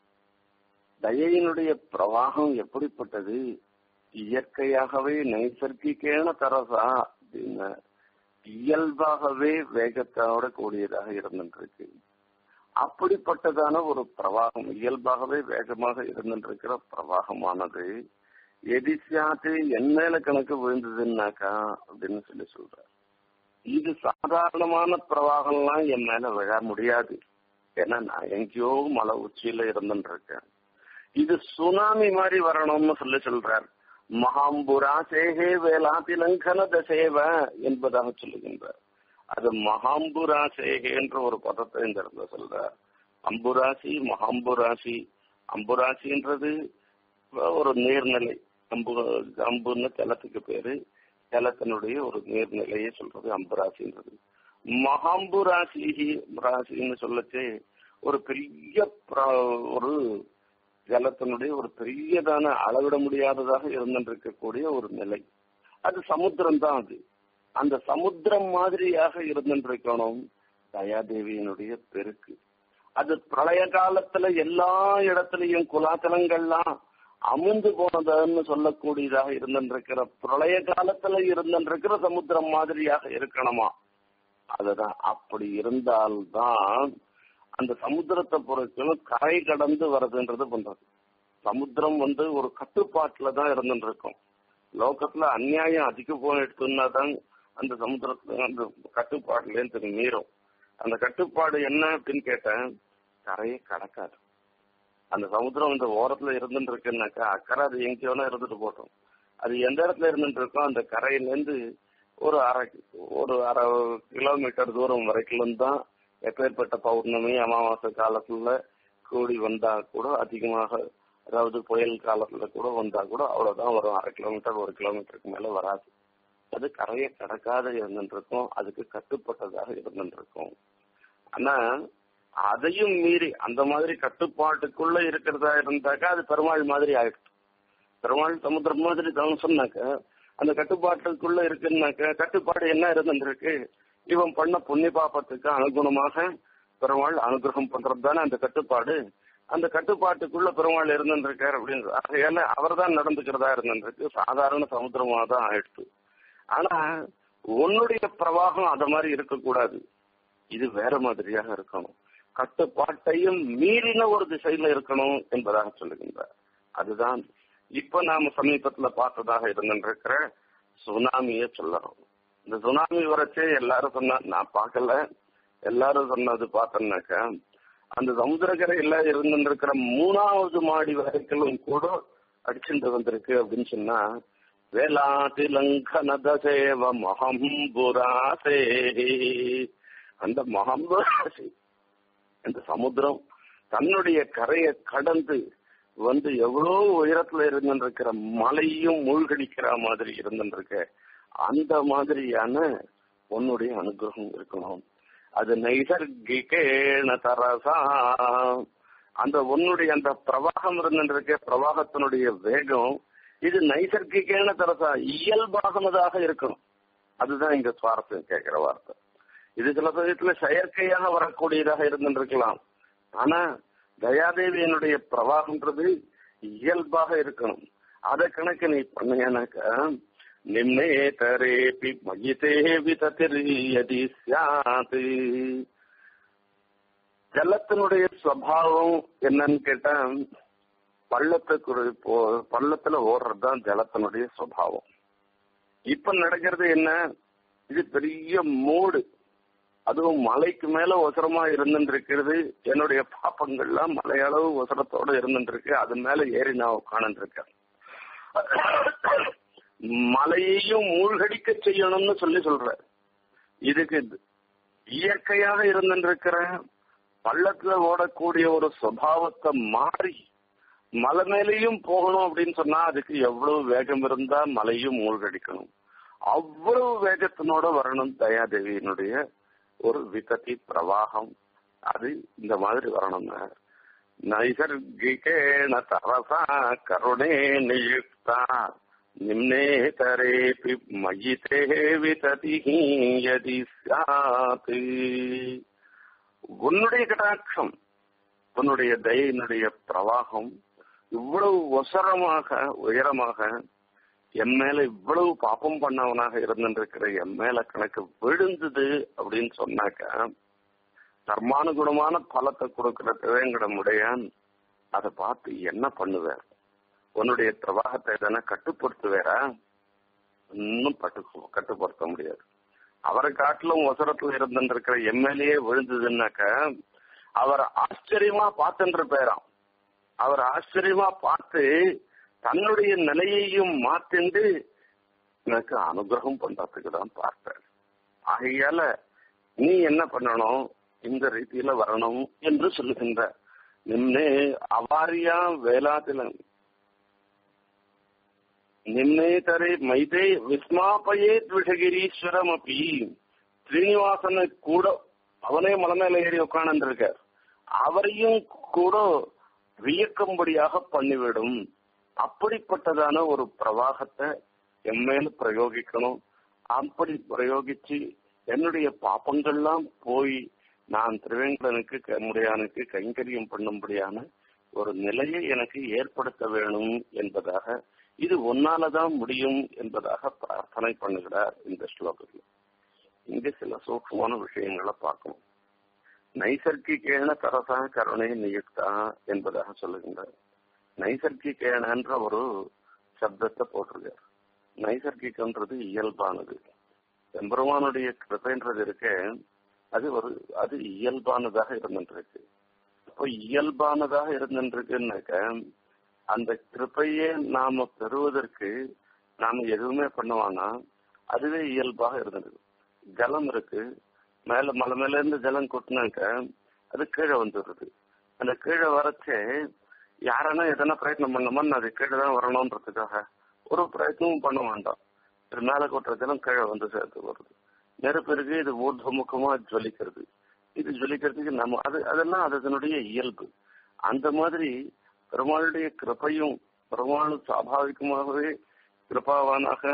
தயையினுடைய பிரவாகம் எப்படிப்பட்டது இயற்கையாகவே நைசர்கிகேன தரசா அப்படின்னு இயல்பாகவே வேகத்தோட கூடியதாக இருந்துருக்கு அப்படிப்பட்டதான ஒரு பிரவாகம் இயல்பாகவே வேகமாக இருந்துருக்கிற பிரவாகமானது எதிசியாத்து என் மேல கணக்கு விழுந்ததுன்னாக்கா அப்படின்னு சொல்லி சொல்ற இது சாதாரணமான பிரவாகம்லாம் என் மேல விழ முடியாது ஏன்னா நான் எங்கேயோ மலை உச்சியில இருந்துட்டு இருக்கேன் இது சுனாமி மாதிரி வரணும்னு சொல்லி சொல்றார் மகாம்புரா சேகே வேலாதி லங்கன தசேவ என்பதாக சொல்லுகின்றார் அது மகாம்புரா சேகே என்ற ஒரு பதத்தை இந்த இடத்துல சொல்றார் அம்புராசி மகாம்புராசி அம்புராசின்றது ஒரு நீர்நிலை அம்பு அம்புன்னு ஜலத்துக்கு பேரு ஜலத்தினுடைய ஒரு நீர்நிலையை சொல்றது அம்புராசின்றது மகாம்பு ராசி ராசின்னு சொல்லச்சு ஒரு பெரிய ஒரு ஜலத்தினுடைய ஒரு பெரியதான அளவிட முடியாததாக இருந்திருக்கக்கூடிய ஒரு நிலை அது சமுத்திரம் தான் அது அந்த சமுத்திரம் மாதிரியாக இருந்திருக்கணும் தயாதேவியினுடைய பெருக்கு அது பிரளய காலத்துல எல்லா இடத்துலயும் குலாச்சலங்கள்லாம் அமுந்து போனதுன்னு சொல்லக்கூடியதாக இருந்திருக்கிற பிரளய காலத்துல இருந்திருக்கிற சமுத்திரம் மாதிரியாக இருக்கணுமா அதுதான் அப்படி இருந்தால்தான் அந்த சமுத்திரத்தை பொறுத்தவரை கரை கடந்து வருதுன்றது பண்றது சமுத்திரம் வந்து ஒரு கட்டுப்பாட்டுல தான் இருந்துட்டு இருக்கும் லோகத்துல அநியாயம் அதிகம் போன எடுத்துன்னா தான் அந்த சமுத்திரத்துல அந்த கட்டுப்பாட்டுல இருந்து மீறும் அந்த கட்டுப்பாடு என்ன அப்படின்னு கேட்டேன் கரையை கடக்காது அந்த சமுத்திரம் இந்த ஓரத்துல இருந்துட்டு இருக்குன்னாக்கா அக்கறை அது எங்கே வேணா இருந்துட்டு போட்டோம் அது எந்த இடத்துல இருந்துட்டு இருக்கோ அந்த கரையிலேருந்து ஒரு அரை ஒரு அரை கிலோமீட்டர் தூரம் வரைக்கும் தான் எப்பேற்பட்ட பௌர்ணமி அமாவாசை காலத்துல கூடி வந்தா கூட அதிகமாக அதாவது புயல் காலத்துல கூட வந்தா கூட அவ்வளவுதான் வரும் அரை கிலோமீட்டர் ஒரு கிலோமீட்டருக்கு மேல வராது அது கரையை கடக்காத இருந்துட்டு இருக்கும் அதுக்கு கட்டுப்பட்டதாக இருந்துட்டு இருக்கும் ஆனா அதையும் மீறி அந்த மாதிரி கட்டுப்பாட்டுக்குள்ள இருக்கிறதா இருந்தாக்கா அது பெருமாள் மாதிரி ஆயிடுச்சு பெருமாள் சமுத்திரம் மாதிரி தான் சொன்னாக்க அந்த கட்டுப்பாட்டுக்குள்ள இருக்குன்னாக்க கட்டுப்பாடு என்ன இருந்துருக்கு இவன் பண்ண புண்ணிய பாப்பத்துக்கு அனுகுணமாக பெருமாள் அனுகிரகம் பண்றது தானே அந்த கட்டுப்பாடு அந்த கட்டுப்பாட்டுக்குள்ள பெருமாள் இருந்துருக்காரு அப்படின்னு ஆகையால அவர் தான் நடந்துக்கிறதா இருந்துருக்கு சாதாரண சமுத்திரமா தான் ஆயிடுச்சு ஆனா உன்னுடைய பிரவாகம் அத மாதிரி இருக்கக்கூடாது இது வேற மாதிரியாக இருக்கணும் கட்டுப்பாட்டையும் மீறின ஒரு திசையில இருக்கணும் என்பதாக சொல்லுகின்றார் அதுதான் இப்ப நாம சமீபத்துல பார்த்ததாக இருந்திருக்கிற சுனாமிய சொல்லணும் இந்த சுனாமி வரச்சே எல்லாரும் சொன்னா நான் பார்க்கல எல்லாரும் சொன்னது பார்த்தோம்னாக்க அந்த சமுத்திரக்கரையில இருந்திருக்கிற மூணாவது மாடி வரைக்கும் கூட அடிச்சுட்டு வந்திருக்கு அப்படின்னு சொன்னா வேளாதி லங்கன தசேவ மகம்புராசே அந்த மகம்புராசி அந்த சமுத்திரம் தன்னுடைய கரையை கடந்து வந்து எவ்வளவு உயரத்துல இருந்திருக்கிற மலையும் மூழ்கடிக்கிற மாதிரி இருந்திருக்க அந்த மாதிரியான உன்னுடைய அனுகிரகம் இருக்கணும் அது நைசர்கிகேன தரசா அந்த உன்னுடைய அந்த பிரவாகம் இருந்திருக்க பிரவாகத்தினுடைய வேகம் இது நைசர்கிகேன தரசா இயல்பாகனதாக இருக்கணும் அதுதான் இங்க சுவாரஸ்யம் கேட்கிற வார்த்தை இது சில சமயத்துல செயற்கையாக வரக்கூடியதாக இருந்திருக்கலாம் ஆனா தயாதேவியனுடைய பிரவாகம்ன்றது இயல்பாக இருக்கணும் அதை கணக்கு நீ பண்ணீங்கன்னாக்கா நிம்னே தரேபி மயிதே விததிரியதி சியாத் ஜலத்தினுடைய சுவாவம் என்னன்னு கேட்டா பள்ளத்துக்கு போ பள்ளத்துல ஓடுறதுதான் ஜலத்தினுடைய சுவாவம் இப்ப நடக்கிறது என்ன இது பெரிய மூடு அதுவும் மலைக்கு மேல ஒசரமா இருந்துட்டு இருக்கிறது என்னுடைய பாப்பங்கள்லாம் மலையளவு ஒசரத்தோட இருந்துட்டு இருக்கு அது மேல ஏறி நான் உட்காந்துட்டு இருக்கேன் மலையையும் மூழ்கடிக்க செய்யணும்னு சொல்லி சொல்ற இதுக்கு இயற்கையாக இருந்துருக்கிற பள்ளத்துல ஓடக்கூடிய ஒரு சுவாவத்தை மாறி மலை மேலேயும் போகணும் அப்படின்னு சொன்னா அதுக்கு எவ்வளவு வேகம் இருந்தா மலையும் மூழ்கடிக்கணும் அவ்வளவு வேகத்தினோட வரணும் தயாதேவியினுடைய ஒரு விகதி பிரவாகம் அது இந்த மாதிரி வரணும்னா நைசர்கிகேண தரசா கருணே நியுக்தா நிம்னேதரேபி மயிதே விததி யதி சாத் உன்னுடைய கடாட்சம் உன்னுடைய தயினுடைய பிரவாகம் இவ்வளவு ஒசரமாக உயரமாக என் மேல இவ்வளவு பாப்பம் பண்ணவனாக இருந்திருக்கிற என் மேல கணக்கு விழுந்தது அப்படின்னு சொன்னாக்க தர்மானுகுணமான பலத்தை கொடுக்கிற திவேங்கடமுடையான் அதை பார்த்து என்ன பண்ணுவேன் உன்னுடைய பிரவாகத்தை தானே கட்டுப்படுத்துவேரா இன்னும் பட்டு கட்டுப்படுத்த முடியாது அவரை காட்டிலும் ஒசரத்துல இருந்துருக்கிற எம்எல்ஏ விழுந்ததுன்னாக்க அவர் ஆச்சரியமா பார்த்துட்டு பேராம் அவர் ஆச்சரியமா பார்த்து தன்னுடைய நிலையையும் மாத்திண்டு எனக்கு அனுகிரகம் பண்றதுக்கு தான் பார்த்தார் ஆகையால நீ என்ன பண்ணணும் இந்த ரீதியில வரணும் என்று சொல்லுகின்ற நின்னே அவாரியா வேளாதில நின்னேதரை மைதே விஸ்மாபயேத் விஷகிரீஸ்வரம் அப்படி ஸ்ரீனிவாசனை கூட அவனே மலை மேல ஏறி உட்காந்துருக்கார் அவரையும் கூட வியக்கும்படியாக பண்ணிவிடும் அப்படிப்பட்டதான ஒரு பிரவாகத்தை எம்மேல பிரயோகிக்கணும் அப்படி பிரயோகிச்சு என்னுடைய பாப்பங்கள்லாம் போய் நான் திருவேங்கடனுக்கு முடியானுக்கு கைங்கரியம் பண்ணும்படியான ஒரு நிலையை எனக்கு ஏற்படுத்த வேணும் என்பதாக இது ஒன்னாலதான் முடியும் என்பதாக பிரார்த்தனை பண்ணுகிறார் இந்த ஸ்லோகத்தில் இங்க சில சூக்மமான விஷயங்களை பார்க்கணும் நைசர்கிகேன தரசா கருணை நியுக்தா என்பதாக சொல்லுகின்றார் நைசர்கிகேனன்ற ஒரு சப்தத்தை போட்டிருக்கார் நைசர்கிகன்றது இயல்பானது எம்பெருமானுடைய கிருப்பைன்றது இருக்க அது ஒரு அது இயல்பானதாக இருந்துருக்கு இப்போ இயல்பானதாக இருந்துருக்குன்னாக்க அந்த கிருப்பையே நாம பெறுவதற்கு நாம எதுவுமே பண்ணுவானா அதுவே இயல்பாக இருந்தது ஜலம் இருக்கு மேல மலை மேல இருந்து ஜலம் கொட்டினாக்க அது கீழே வந்துடுது அந்த கீழே வரச்சே யாரனா எதனா பிரயத்னம் பண்ணோமா அது கீழே தான் வரணும்ன்றதுக்காக ஒரு பிரயத்னமும் பண்ண வேண்டாம் இது மேல கொட்டுற ஜலம் கீழே வந்து சேர்த்து வருது நெருப்பு இருக்கு இது ஊர்துமுகமா ஜொலிக்கிறது இது ஜொலிக்கிறதுக்கு நம்ம அது அதெல்லாம் அதனுடைய இயல்பு அந்த மாதிரி பெருமாளுடைய கிருப்பையும் பெருமாள் சுவாபாவிகமாகவே கிருபாவானாக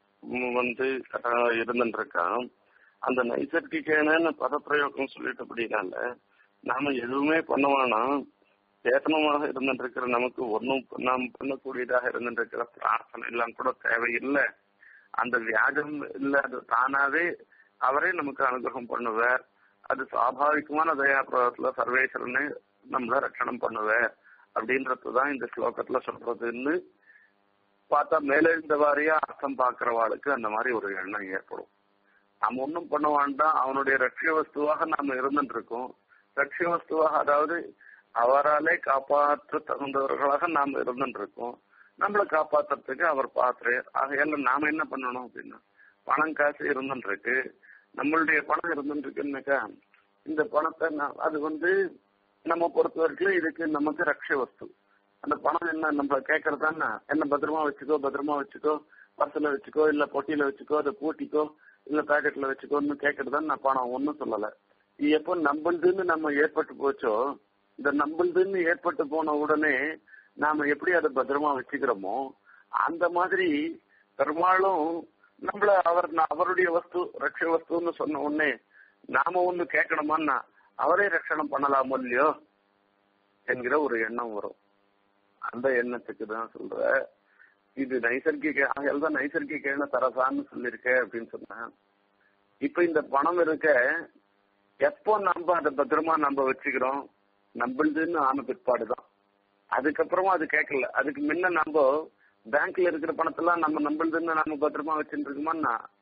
வந்து இருந்துருக்கான் அந்த நைசர்கிகேன பதப்பிரயோகம் சொல்லிட்டபடினால நாம எதுவுமே பண்ணுவானா சேத்தனமாக இருந்துருக்கிற நமக்கு ஒன்றும் நாம் பண்ணக்கூடியதாக இருந்துருக்கிற பிரார்த்தனை எல்லாம் கூட தேவையில்லை அந்த வியாஜம் இல்ல அது தானாவே அவரே நமக்கு அனுகிரகம் பண்ணுவார் அது சுவாபாவிகமான தயாபிரதத்துல சர்வேஸ்வரனே நம்மள ரட்சணம் பண்ணுவார் அப்படின்றதுதான் இந்த ஸ்லோகத்துல சொல்றதுன்னு பார்த்தா மேலெழுந்த வாரியா அர்த்தம் பாக்குறவாளுக்கு அந்த மாதிரி ஒரு எண்ணம் ஏற்படும் நாம் ஒன்றும் பண்ண வேண்டாம் அவனுடைய ரட்சிய வஸ்துவாக நாம இருந்துட்டு இருக்கோம் ரட்சிய வஸ்துவாக அதாவது அவராலே காப்பாற்ற தகுந்தவர்களாக நாம் இருந்துட்டு இருக்கோம் நம்மளை காப்பாத்துறதுக்கு அவர் பாத்துறாரு ஆகையால நாம என்ன பண்ணணும் அப்படின்னா பணம் காசு இருந்துட்டு இருக்கு நம்மளுடைய பணம் இருந்துட்டு இருக்குன்னாக்கா இந்த பணத்தை அது வந்து நம்ம பொறுத்த வரைக்கும் இதுக்கு நமக்கு ரக்ஷ வஸ்து அந்த பணம் என்ன நம்ம கேட்கறதான்னா என்ன பத்திரமா வச்சுக்கோ பத்திரமா வச்சுக்கோ பர்சல வச்சுக்கோ இல்ல பொட்டியில வச்சுக்கோ அதை பூட்டிக்கோ இல்ல பேக்கெட்ல வச்சுக்கோன்னு கேட்கறதான் நான் பணம் ஒன்னும் சொல்லல எப்போ நம்பளுதுன்னு நம்ம ஏற்பட்டு போச்சோ இந்த நம்பளுதுன்னு ஏற்பட்டு போன உடனே நாம எப்படி அதை பத்திரமா வச்சுக்கிறோமோ அந்த மாதிரி பெரும்பாலும் நம்மள அவர் அவருடைய வஸ்து ரட்ச வஸ்துன்னு சொன்ன உடனே நாம ஒண்ணு கேட்கணுமான்னா அவரே ரட்சணம் பண்ணலாமோ இல்லையோ என்கிற ஒரு எண்ணம் வரும் அந்த எண்ணத்துக்கு தான் சொல்ற இது நைசர்கிக ஆகையால் தான் நைசர்கிக தரசான்னு சொல்லியிருக்க அப்படின்னு சொன்னேன் இப்ப இந்த பணம் இருக்க எப்போ நம்ம அதை பத்திரமா நம்ம வச்சுக்கிறோம் நம்மளுதுன்னு ஆன பிற்பாடுதான் அதுக்கப்புறமா அது கேட்கல அதுக்கு முன்ன நம்ம பேங்க்ல இருக்கிற பணத்தெல்லாம் நம்ம நம்மளுதுன்னு நம்ம பத்திரமா வச்சுட்டு இருக்கோமா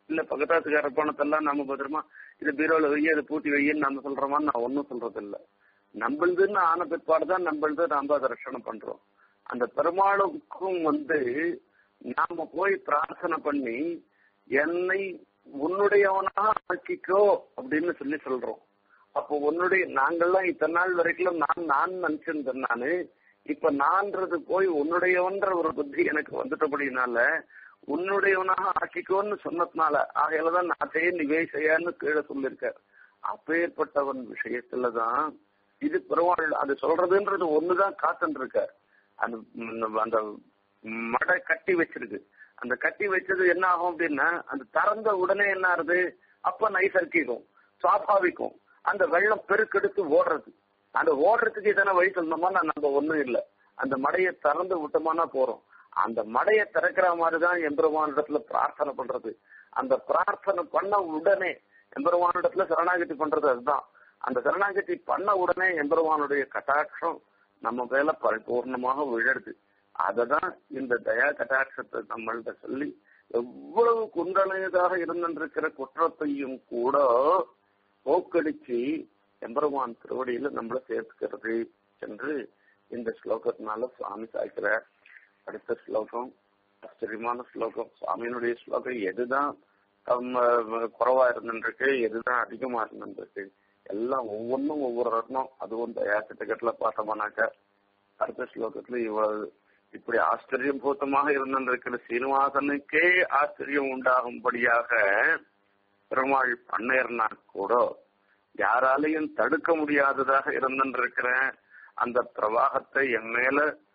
இல்ல பக்கத்தாத்துக்கார பணத்தெல்லாம் நம்ம பத்திரமா இது பீரோல வை அதை பூட்டி வையின்னு நம்ம சொல்றோமான்னு நான் ஒன்னும் சொல்றது இல்ல நம்மளுதுன்னு ஆன பிற்பாடு தான் நம்மளது நாம அதை ரட்சணை பண்றோம் அந்த பெருமாளுக்கும் வந்து நாம போய் பிரார்த்தனை பண்ணி என்னை உன்னுடையவனாக ஆக்கிக்கோ அப்படின்னு சொல்லி சொல்றோம் அப்போ உன்னுடைய நாங்கள்லாம் இத்தனை நாள் வரைக்கும் நான் நான் நினைச்சிருந்தேன் நானு இப்ப நான்றது போய் உன்னுடையவன்ற ஒரு புத்தி எனக்கு வந்துட்டபடினால உன்னுடையவனாக ஆக்கிக்கோன்னு சொன்னதுனால ஆகையிலதான் நாட்டையே நிவேசையான்னு கீழே சொல்லியிருக்க அப்பேற்பட்டவன் விஷயத்துலதான் இது பெருமாள் அது சொல்றதுன்றது ஒண்ணுதான் காத்துன்னு இருக்க அந்த அந்த மடை கட்டி வச்சிருக்கு அந்த கட்டி வச்சது என்ன ஆகும் அப்படின்னா அந்த திறந்த உடனே என்ன ஆகுது அப்ப நைசர்கிக்கும் சுவாபாவிக்கும் அந்த வெள்ளம் பெருக்கெடுத்து ஓடுறது அந்த ஓடுறதுக்கு இதனை வழி சொல்லணுமா நம்ம ஒண்ணும் இல்லை அந்த மடையை திறந்து விட்டோமானா போறோம் அந்த மடையை திறக்கிற மாதிரிதான் எம்பெருமானிடத்துல பிரார்த்தனை பண்றது அந்த பிரார்த்தனை பண்ண உடனே எம்பெருமானிடத்துல சரணாகதி பண்றது அதுதான் அந்த சரணாகதி பண்ண உடனே எம்பெருமானுடைய கட்டாட்சம் நம்ம மேல பரிபூர்ணமாக விழருது அததான் இந்த தயா கட்டாட்சத்தை நம்மள்கிட்ட சொல்லி எவ்வளவு குண்டலையதாக இருந்திருக்கிற குற்றத்தையும் கூட போக்கடிச்சு எம்பெருமான் திருவடியில நம்மள சேர்த்துக்கிறது என்று இந்த ஸ்லோகத்தினால சுவாமி சாய்க்கிறார் அடுத்த ஸ்லோகம் ஆச்சரியமான ஸ்லோகம் சுவாமியினுடைய ஸ்லோகம் எதுதான் குறைவா இருந்துருக்கு எதுதான் அதிகமா இருந்துருக்கு எல்லாம் ஒவ்வொன்றும் ஒவ்வொரு ரத்னம் அதுவும் தயாசிட்டகத்துல பார்த்தோம்னாக்க அடுத்த ஸ்லோகத்துல இவ்வளவு இப்படி ஆச்சரியம் பூத்தமாக இருந்திருக்கிற சீனிவாசனுக்கே ஆச்சரியம் உண்டாகும்படியாக பெருமாள் பண்ணேர்னா கூட யாராலையும் தடுக்க முடியாததாக இருந்திருக்கிற அந்த பிரவாகத்தை என் மேல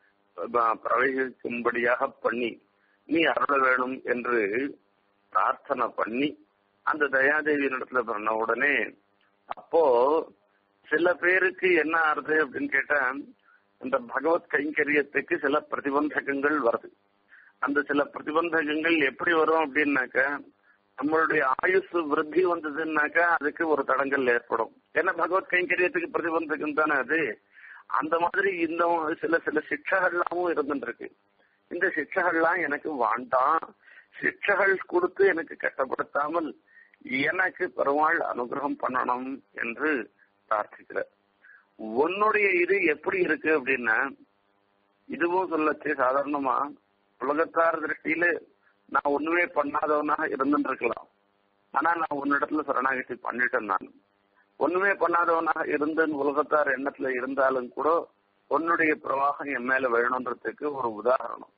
பிரவகிக்கும்படியாக பண்ணி நீ அருள வேணும் என்று பிரார்த்தனை பண்ணி அந்த தயாதேவி இடத்துல பண்ண உடனே அப்போ சில பேருக்கு என்ன ஆறுது அப்படின்னு கேட்டா இந்த பகவத் கைங்கரியத்துக்கு சில பிரதிபந்தகங்கள் வருது அந்த சில பிரதிபந்தகங்கள் எப்படி வரும் அப்படின்னாக்க நம்மளுடைய ஆயுசு விருத்தி வந்ததுன்னாக்கா அதுக்கு ஒரு தடங்கள் ஏற்படும் ஏன்னா பகவத் கைங்கரியத்துக்கு பிரதிபந்தகம் தானே அது அந்த மாதிரி இந்த சில சில சிக்ஷகள்லாமும் இருந்துருக்கு இந்த சிக்ஷகள்லாம் எனக்கு வேண்டாம் சிக்ஷகள் கொடுத்து எனக்கு கட்டப்படுத்தாமல் எனக்கு பெருமாள் அனுகிரகம் பண்ணணும் என்று பிரார்த்திக்கிறார் உன்னுடைய இது எப்படி இருக்கு அப்படின்னா இதுவும் சொல்லச்சு சாதாரணமா உலகத்தார் திருஷ்டியில நான் ஒண்ணுமே பண்ணாதவனாக இருந்துட்டு இருக்கலாம் ஆனா நான் உன்னிடத்துல சரணாகதி பண்ணிட்டேன் நான் ஒண்ணுமே பண்ணாதவனாக இருந்து உலகத்தார் எண்ணத்துல இருந்தாலும் கூட உன்னுடைய பிரவாகம் என் மேல வேணுன்றதுக்கு ஒரு உதாரணம்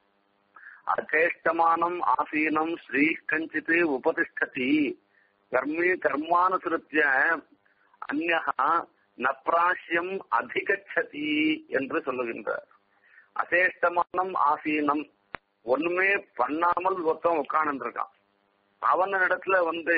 அச்சேஷ்டமானம் ஆசீனம் ஸ்ரீ கஞ்சித்து உபதிஷ்டதி கர்மே கர்மானுசிருத்திய அந்நகா நப்ராசியம் அதிகச்சதி என்று சொல்லுகின்றார் அசேஷ்டமானம் ஆசீனம் ஒண்ணுமே பண்ணாமல் ஒருத்தன் உட்கார்ந்து இருக்கான் அவன் இடத்துல வந்து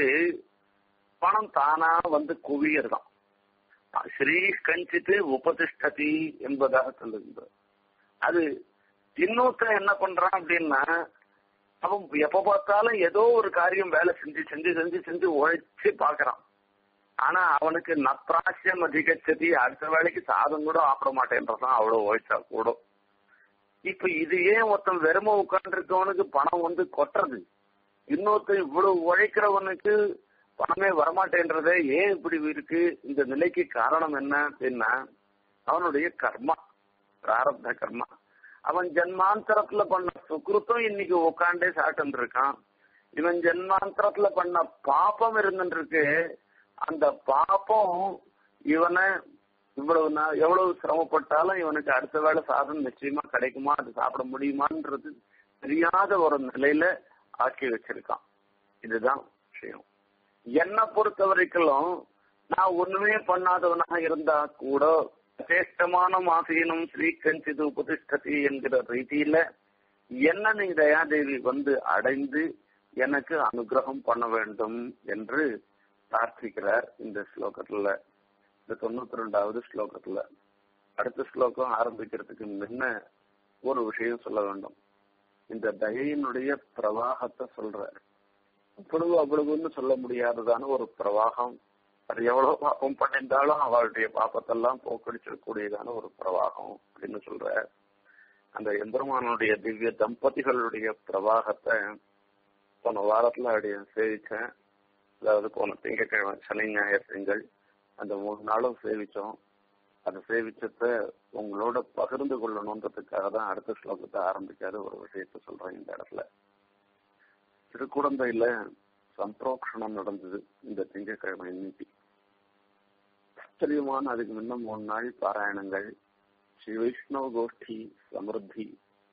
பணம் தானா வந்து குவியறதான் ஸ்ரீ கஞ்சித்து உபதிஷ்டதி என்பதாக சொல்லுகின்றார் அது இன்னொருத்தன் என்ன பண்றான் அப்படின்னா அவன் எப்ப பார்த்தாலும் ஏதோ ஒரு காரியம் வேலை செஞ்சு செஞ்சு செஞ்சு செஞ்சு உழைச்சு பாக்குறான் ஆனா அவனுக்கு நப்ராசியம் அதிகச்சதி அடுத்த வேலைக்கு சாதம் கூட ஆப்பிட மாட்டேன்றதான் அவ்வளவு உழைச்சா கூட இப்ப இது ஏன் ஒருத்தன் வெறும உட்காந்துருக்கவனுக்கு பணம் வந்து கொட்டுறது இன்னொருத்தன் இவ்வளவு உழைக்கிறவனுக்கு பணமே வரமாட்டேன்றதே ஏன் இப்படி இருக்கு இந்த நிலைக்கு காரணம் என்ன அப்படின்னா அவனுடைய கர்மா பிராரப்த கர்மா அவன் ஜென்மாந்தரத்துல பண்ண சுக்ருத்தம் இன்னைக்கு உட்காண்டே சாப்பிட்டு இருக்கான் இவன் ஜென்மாந்தரத்துல பண்ண பாப்பம் இருந்துருக்கு அந்த பாப்பம் இவனை இவ்வளவு நான் எவ்வளவு சிரமப்பட்டாலும் இவனுக்கு அடுத்த வேளை சாதம் நிச்சயமா கிடைக்குமா அது சாப்பிட முடியுமான்றது தெரியாத ஒரு நிலையில ஆக்கி வச்சிருக்கான் இதுதான் விஷயம் என்னை பொறுத்த வரைக்கும் நான் ஒண்ணுமே பண்ணாதவனாக இருந்தா கூட சிரேஷ்டமான மாசீனம் ஸ்ரீ கஞ்சிது உபதிஷ்டதி என்கிற ரீதியில என்ன நீ தயாதேவி வந்து அடைந்து எனக்கு அனுகிரகம் பண்ண வேண்டும் என்று பிரார்த்திக்கிறார் இந்த ஸ்லோகத்துல இந்த தொண்ணூத்தி ரெண்டாவது ஸ்லோகத்துல அடுத்த ஸ்லோகம் ஆரம்பிக்கிறதுக்கு முன்ன ஒரு விஷயம் சொல்ல வேண்டும் இந்த தயையினுடைய பிரவாகத்தை சொல்றார் அவ்வளவு அவ்வளவுன்னு சொல்ல முடியாததான ஒரு பிரவாகம் அது எவ்வளவு பாப்பம் பண்ணியிருந்தாலும் அவளுடைய பாப்பத்தெல்லாம் போக்கடிச்சிடக்கூடியதான ஒரு பிரவாகம் அப்படின்னு சொல்ற அந்த எம்பெருமானுடைய திவ்ய தம்பதிகளுடைய பிரவாகத்தை போன வாரத்துல அப்படியே சேவிச்சேன் அதாவது போன திங்கக்கிழமை சனி ஞாயிறு திங்கள் அந்த மூணு நாளும் சேவிச்சோம் அதை சேவிச்சத உங்களோட பகிர்ந்து கொள்ளணுன்றதுக்காக தான் அடுத்த ஸ்லோகத்தை ஆரம்பிக்காத ஒரு விஷயத்த சொல்றேன் இந்த இடத்துல திருக்குடந்தையில சம்பிரோக்ஷணம் நடந்தது இந்த திங்கக்கிழமை இன்னைக்கு ஆச்சரியமான அதுக்கு முன்ன மூணு நாள் பாராயணங்கள் ஸ்ரீ வைஷ்ணவ கோஷ்டி சமிருத்தி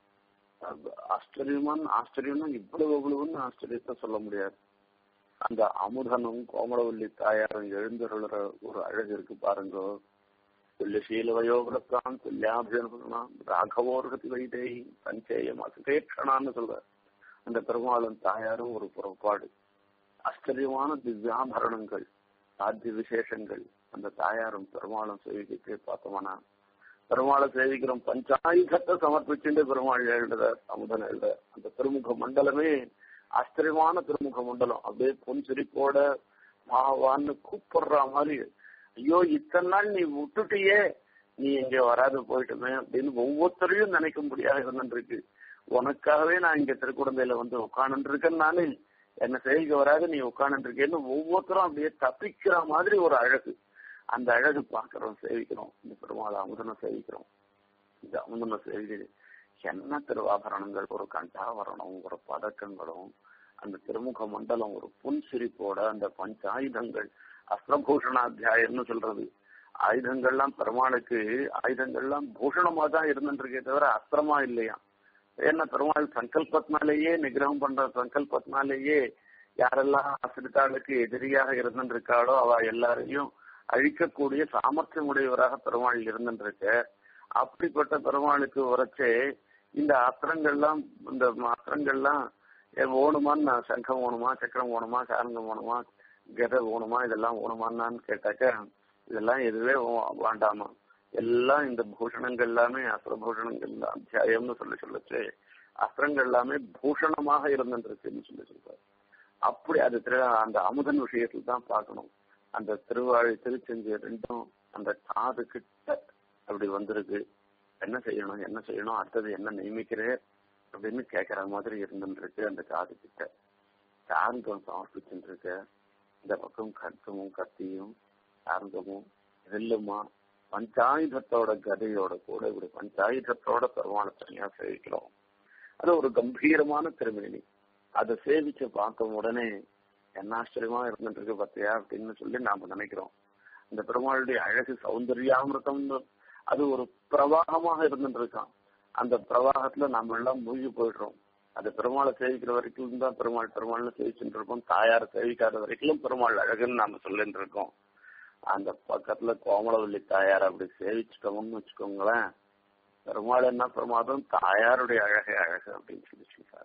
ஆச்சரியமான ஆச்சரியம்னா இவ்வளவு இவ்வளவுன்னு ஆச்சரியத்தை சொல்ல முடியாது அந்த அமுதனும் கோமலவல்லி தாயாரும் எழுந்தருளுற ஒரு அழகு இருக்கு பாருங்க துல்லியசீல வயோகிரத்தான் துல்லியாபிஷேகம் ராகவோர்கதி வைதேகி சஞ்சேயம் அசுதேட்சணான்னு சொல்ற அந்த பெருமாளும் தாயாரும் ஒரு புறப்பாடு ஆச்சரியமான திவ்யாபரணங்கள் சாத்திய விசேஷங்கள் அந்த தாயாரும் பெருமாளும் சேவிக்கிட்டே பார்த்தோம்னா பெருமாளை சேவிக்கிறோம் பஞ்சாயுதத்தை சமர்ப்பிச்சுட்டு பெருமாள் எழுதுற அமுதன் எழுத அந்த திருமுக மண்டலமே ஆச்சரியமான திருமுக மண்டலம் அப்படியே பொன்சிரிப்போட மாவான்னு கூப்பிடுற மாதிரி ஐயோ இத்தனை நாள் நீ விட்டுட்டியே நீ எங்க வராது போயிட்டுமே அப்படின்னு ஒவ்வொருத்தரையும் நினைக்க முடியாது இருந்துருக்கு உனக்காகவே நான் இங்க திருக்குழந்தையில வந்து உட்காந்து இருக்கேன் நானு என்ன செய்க வராது நீ உட்காந்து இருக்கேன்னு ஒவ்வொருத்தரும் அப்படியே தப்பிக்கிற மாதிரி ஒரு அழகு அந்த அழகு பாக்குறோம் சேவிக்கிறோம் இந்த பெருமாள் அமுதனை சேவிக்கிறோம் இந்த அமுதனை சேவிக்கிறது என்ன திருவாபரணங்கள் ஒரு கண்டாவரணம் ஒரு பதக்கங்களும் அந்த திருமுக மண்டலம் ஒரு புன் சிரிப்போட அந்த பஞ்சாயுதங்கள் அஸ்திரபூஷணாத்தியாயம்னு சொல்றது ஆயுதங்கள்லாம் பெருமாளுக்கு ஆயுதங்கள்லாம் பூஷணமா தான் இருந்துருக்கே தவிர அஸ்திரமா இல்லையா ஏன்னா பெருமாள் சங்கல்பத்தினாலேயே நிகிரகம் பண்ற சங்கல்பத்தினாலேயே யாரெல்லாம் சிறுத்தாளுக்கு எதிரியாக இருந்துருக்காளோ அவ எல்லாரையும் அழிக்கக்கூடிய சாமர்த்தியம் உடையவராக பெருமாள் இருந்துருக்க அப்படிப்பட்ட பெருமாளுக்கு உரைச்சே இந்த அஸ்திரங்கள்லாம் இந்த அஸ்திரங்கள்லாம் ஓணுமான்னு சங்கம் ஓணுமா சக்கரம் ஓணுமா சாரங்கம் ஓணுமா கதை ஓணுமா இதெல்லாம் ஓணுமான்னு கேட்டாக்க இதெல்லாம் எதுவே வேண்டாமா எல்லாம் இந்த பூஷணங்கள் எல்லாமே அஸ்திர பூஷணங்கள் அத்தியாயம்னு சொல்லி சொல்லுச்சு அஸ்திரங்கள் எல்லாமே பூஷணமாக இருந்துருக்குன்னு சொல்லி சொல்றாரு அப்படி அது திரு அந்த அமுதன் விஷயத்துல தான் பார்க்கணும் அந்த திருவாழி திருச்செஞ்சி ரெண்டும் அந்த காது கிட்ட அப்படி வந்திருக்கு என்ன செய்யணும் என்ன செய்யணும் அடுத்தது என்ன நியமிக்கிறே அப்படின்னு கேட்கற மாதிரி இருந்துருக்கு அந்த காது கிட்ட சார்ந்தம் சமர்ப்பிச்சுட்டு இருக்க இந்த பக்கம் கட்சமும் கத்தியும் சார்ந்தமும் வெல்லுமா பஞ்சாயுதத்தோட கதையோட கூட இப்படி பஞ்சாயுதத்தோட பெருமாளை தனியா சேவிக்கிறோம் அது ஒரு கம்பீரமான திருமேனி அதை சேவிச்சு பார்த்த உடனே என்ன ஆச்சரியமா இருந்துட்டு இருக்கு பார்த்தியா அப்படின்னு சொல்லி நாம நினைக்கிறோம் இந்த பெருமாளுடைய அழகு சௌந்தர்யாமிருத்தம்னு அது ஒரு பிரவாகமாக இருந்துட்டு இருக்கான் அந்த பிரவாகத்துல நம்ம எல்லாம் மூழ்கி போயிடுறோம் அந்த பெருமாளை சேவிக்கிற வரைக்கும் தான் பெருமாள் பெருமாள்னு சேவிச்சுட்டு இருக்கோம் தாயார் சேவிக்காத வரைக்கும் பெருமாள் அழகுன்னு நாம சொல்லிட்டு இருக்கோம் அந்த பக்கத்துல கோமலவல்லி தாயார் அப்படி சேவிச்சுட்டோம்னு வச்சுக்கோங்களேன் பெருமாள் என்ன பிரமாதம் தாயாருடைய அழகே அழகு அப்படின்னு சொல்லி சொல்றாரு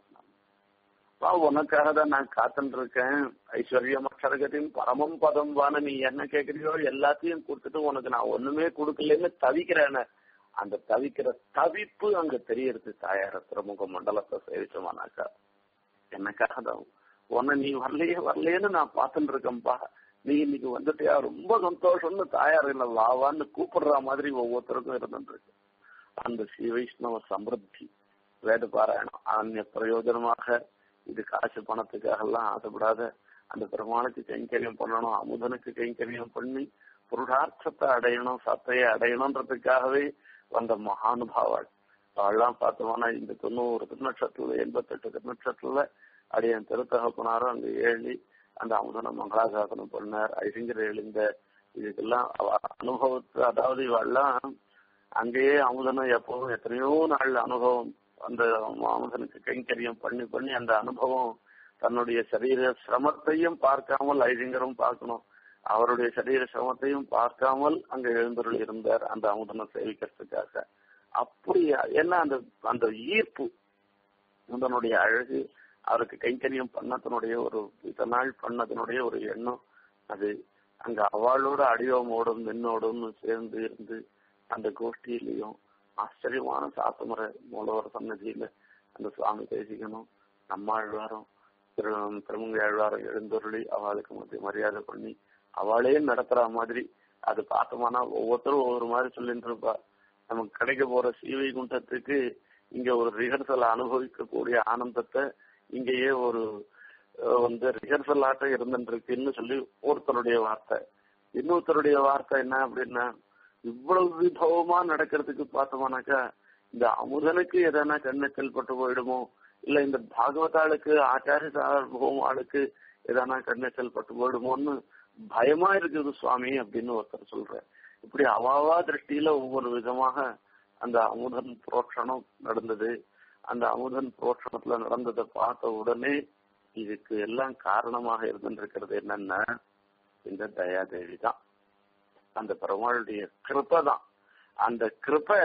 பா உனக்காக தான் நான் காத்துட்டு இருக்கேன் ஐஸ்வர்யம் அக்ஷரகத்தையும் பரமம் பதம் வான நீ என்ன கேட்கறியோ எல்லாத்தையும் கொடுத்துட்டு உனக்கு நான் ஒண்ணுமே கொடுக்கலன்னு தவிக்கிறேன்னு அந்த தவிக்கிற தவிப்பு அங்க தெரியறது தாயார திருமுக மண்டலத்தை சேவிச்சோமானாக்கா எனக்காக தான் உன்னை நீ வரலையே வரலையேன்னு நான் பார்த்துட்டு இருக்கேன்பா நீ இன்னைக்கு வந்துட்டியா ரொம்ப சந்தோஷம்னு தாயார் இல்ல வாவான்னு கூப்பிடுற மாதிரி ஒவ்வொருத்தருக்கும் இருந்துருக்கு அந்த ஸ்ரீ வைஷ்ணவ சமிருத்தி வேத பாராயணம் அந்நிய பிரயோஜனமாக இது காசு பணத்துக்காக எல்லாம் ஆசைப்படாத அந்த பெருமாளுக்கு கைங்கரியம் பண்ணணும் அமுதனுக்கு கைங்கரியம் பண்ணி புருஷார்த்தத்தை அடையணும் சத்தையை அடையணும்ன்றதுக்காகவே வந்த மகானுபாவாள் அவள்லாம் பார்த்தோம்னா இந்த தொண்ணூறு திருநட்சத்திரத்துல எண்பத்தெட்டு திருநட்சத்திரத்துல அடியன் திருத்தகப்பனாரும் அங்க ஏழி அந்த அமுதன மங்களாசாசனம் பண்ணார் ஐசிங்கர் எழுந்த இதுக்கெல்லாம் அவ அனுபவத்து அதாவது இவெல்லாம் அங்கேயே அமுதனம் எப்பவும் எத்தனையோ நாள் அனுபவம் அந்த அமுதனுக்கு கைங்கரியம் பண்ணி பண்ணி அந்த அனுபவம் தன்னுடைய சரீர சிரமத்தையும் பார்க்காமல் ஐசிங்கரும் பார்க்கணும் அவருடைய சரீர சிரமத்தையும் பார்க்காமல் அங்க எழுந்தருள் இருந்தார் அந்த அமுதனை சேவிக்கிறதுக்காக அப்படி என்ன அந்த அந்த ஈர்ப்பு அமுதனுடைய அழகு அவருக்கு கைங்கரியம் பண்ணதனுடைய ஒரு இதனால் பண்ணதனுடைய ஒரு எண்ணம் அது அங்க அவளோட அடியோமோடும் மின்னோடும் சேர்ந்து இருந்து அந்த கோஷ்டியிலையும் ஆச்சரியமான சாத்தமுறை மூலவர் சன்னதியில அந்த சுவாமி பேசிக்கணும் நம்மாழ்வாரும் திரு திருமங்கையாழ்வாரும் எழுந்தருளி அவளுக்கு மத்திய மரியாதை பண்ணி அவளே நடத்துற மாதிரி அது பார்த்தோம்னா ஒவ்வொருத்தரும் ஒவ்வொரு மாதிரி சொல்லிட்டு இருப்பா நமக்கு கிடைக்க போற சீவை குண்டத்துக்கு இங்க ஒரு ரிஹர்சல் அனுபவிக்கக்கூடிய ஆனந்தத்தை இங்கேயே ஒரு அஹ், வந்து ரிஹர்சல் ஆட்டம் இருந்துருக்குன்னு சொல்லி ஒருத்தருடைய வார்த்தை இன்னொருத்தருடைய வார்த்தை என்ன அப்படின்னா இவ்வளவு விபவமா நடக்கிறதுக்கு பார்த்தோம்னாக்கா இந்த அமுதனுக்கு எதனா கண்ணத்தில் பட்டு போயிடுமோ இல்ல இந்த பாகவதாளுக்கு ஆச்சாரிய சார்பம் ஆளுக்கு எதனா கண்ணத்தில் பட்டு போயிடுமோன்னு பயமா இருக்குது சுவாமி அப்படின்னு ஒருத்தர் சொல்ற இப்படி அவாவா திருஷ்டியில ஒவ்வொரு விதமாக அந்த அமுதன் புரோட்சணம் நடந்தது அந்த அமுதன் புரோட்சணத்துல நடந்ததை பார்த்த உடனே இதுக்கு எல்லாம் காரணமாக இருந்திருக்கிறது என்னன்னா இந்த தயாதேவி தான் அந்த பெருமாளுடைய கிருபை தான் அந்த கிருபை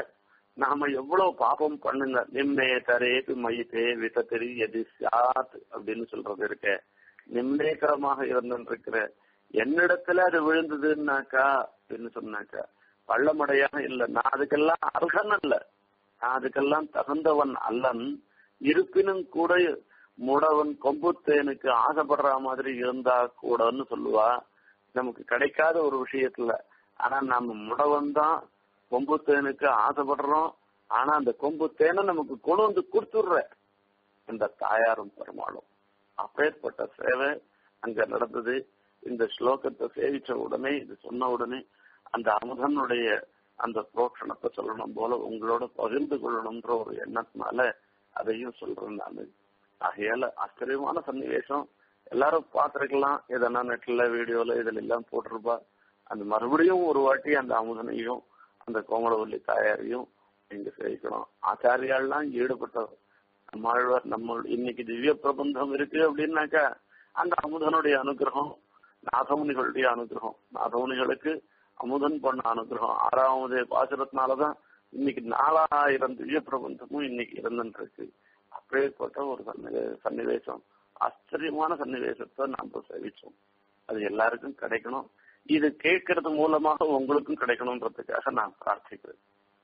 நாம எவ்வளவு பாபம் பண்ணுங்க நிம்மே தரேபி மயித்தே விதத்திரி எது சாத் அப்படின்னு சொல்றது இருக்க நிம்மேகரமாக இருந்திருக்கிற என்னிடத்துல அது விழுந்ததுன்னாக்கா அப்படின்னு சொன்னாக்கா பள்ளமடையாக இல்ல நான் அதுக்கெல்லாம் அர்ஹன் அல்ல நான் அதுக்கெல்லாம் தகுந்தவன் அல்லன் இருப்பினும் கூட முடவன் கொம்புத்தேனுக்கு ஆசைப்படுற மாதிரி இருந்தா கூடன்னு சொல்லுவா நமக்கு கிடைக்காத ஒரு விஷயத்துல ஆனா நம்ம முடவன் தான் கொம்பு தேனுக்கு ஆசைப்படுறோம் ஆனா அந்த கொம்பு தேனை நமக்கு கொண்டு வந்து கொடுத்துடுற இந்த தாயாரும் பெருமாளும் அப்பேற்பட்ட சேவை அங்க நடந்தது இந்த ஸ்லோகத்தை சேவிச்ச உடனே இது சொன்ன உடனே அந்த அமுதனுடைய அந்த புரோஷணத்தை சொல்லணும் போல உங்களோட பகிர்ந்து கொள்ளணும்ன்ற ஒரு எண்ணத்தினால அதையும் சொல்றேன் நான் ஆகையால ஆச்சரியமான சன்னிவேசம் எல்லாரும் பார்த்திருக்கலாம் எதனா நெட்ல வீடியோல இதுல எல்லாம் போட்டிருப்பா அந்த மறுபடியும் ஒரு வாட்டி அந்த அமுதனையும் அந்த கோமலவல்லி தாயாரையும் நீங்க சேவிக்கணும் ஆச்சாரியாள்லாம் ஈடுபட்டவர் நம்மாழ்வார் நம்ம இன்னைக்கு திவ்ய பிரபந்தம் இருக்கு அப்படின்னாக்கா அந்த அமுதனுடைய அனுகிரகம் நாதமுனிகளுடைய அனுகிரகம் நாதமுனிகளுக்கு அமுதன் பண்ண அனுகிரகம் ஆறாவது பாசுரத்தினாலதான் இன்னைக்கு நாலாயிரம் திவ்ய பிரபந்தமும் இன்னைக்கு இருந்துட்டு இருக்கு அப்பேற்பட்ட ஒரு சன்னிவே- சன்னிவேசம் ஆச்சரியமான சன்னிவேசத்தை நாம சேவிச்சோம் அது எல்லாருக்கும் கிடைக்கணும் இது கேட்கறது மூலமாக உங்களுக்கும் கிடைக்கணும்ன்றதுக்காக நான் பிரார்த்திக்கிறேன்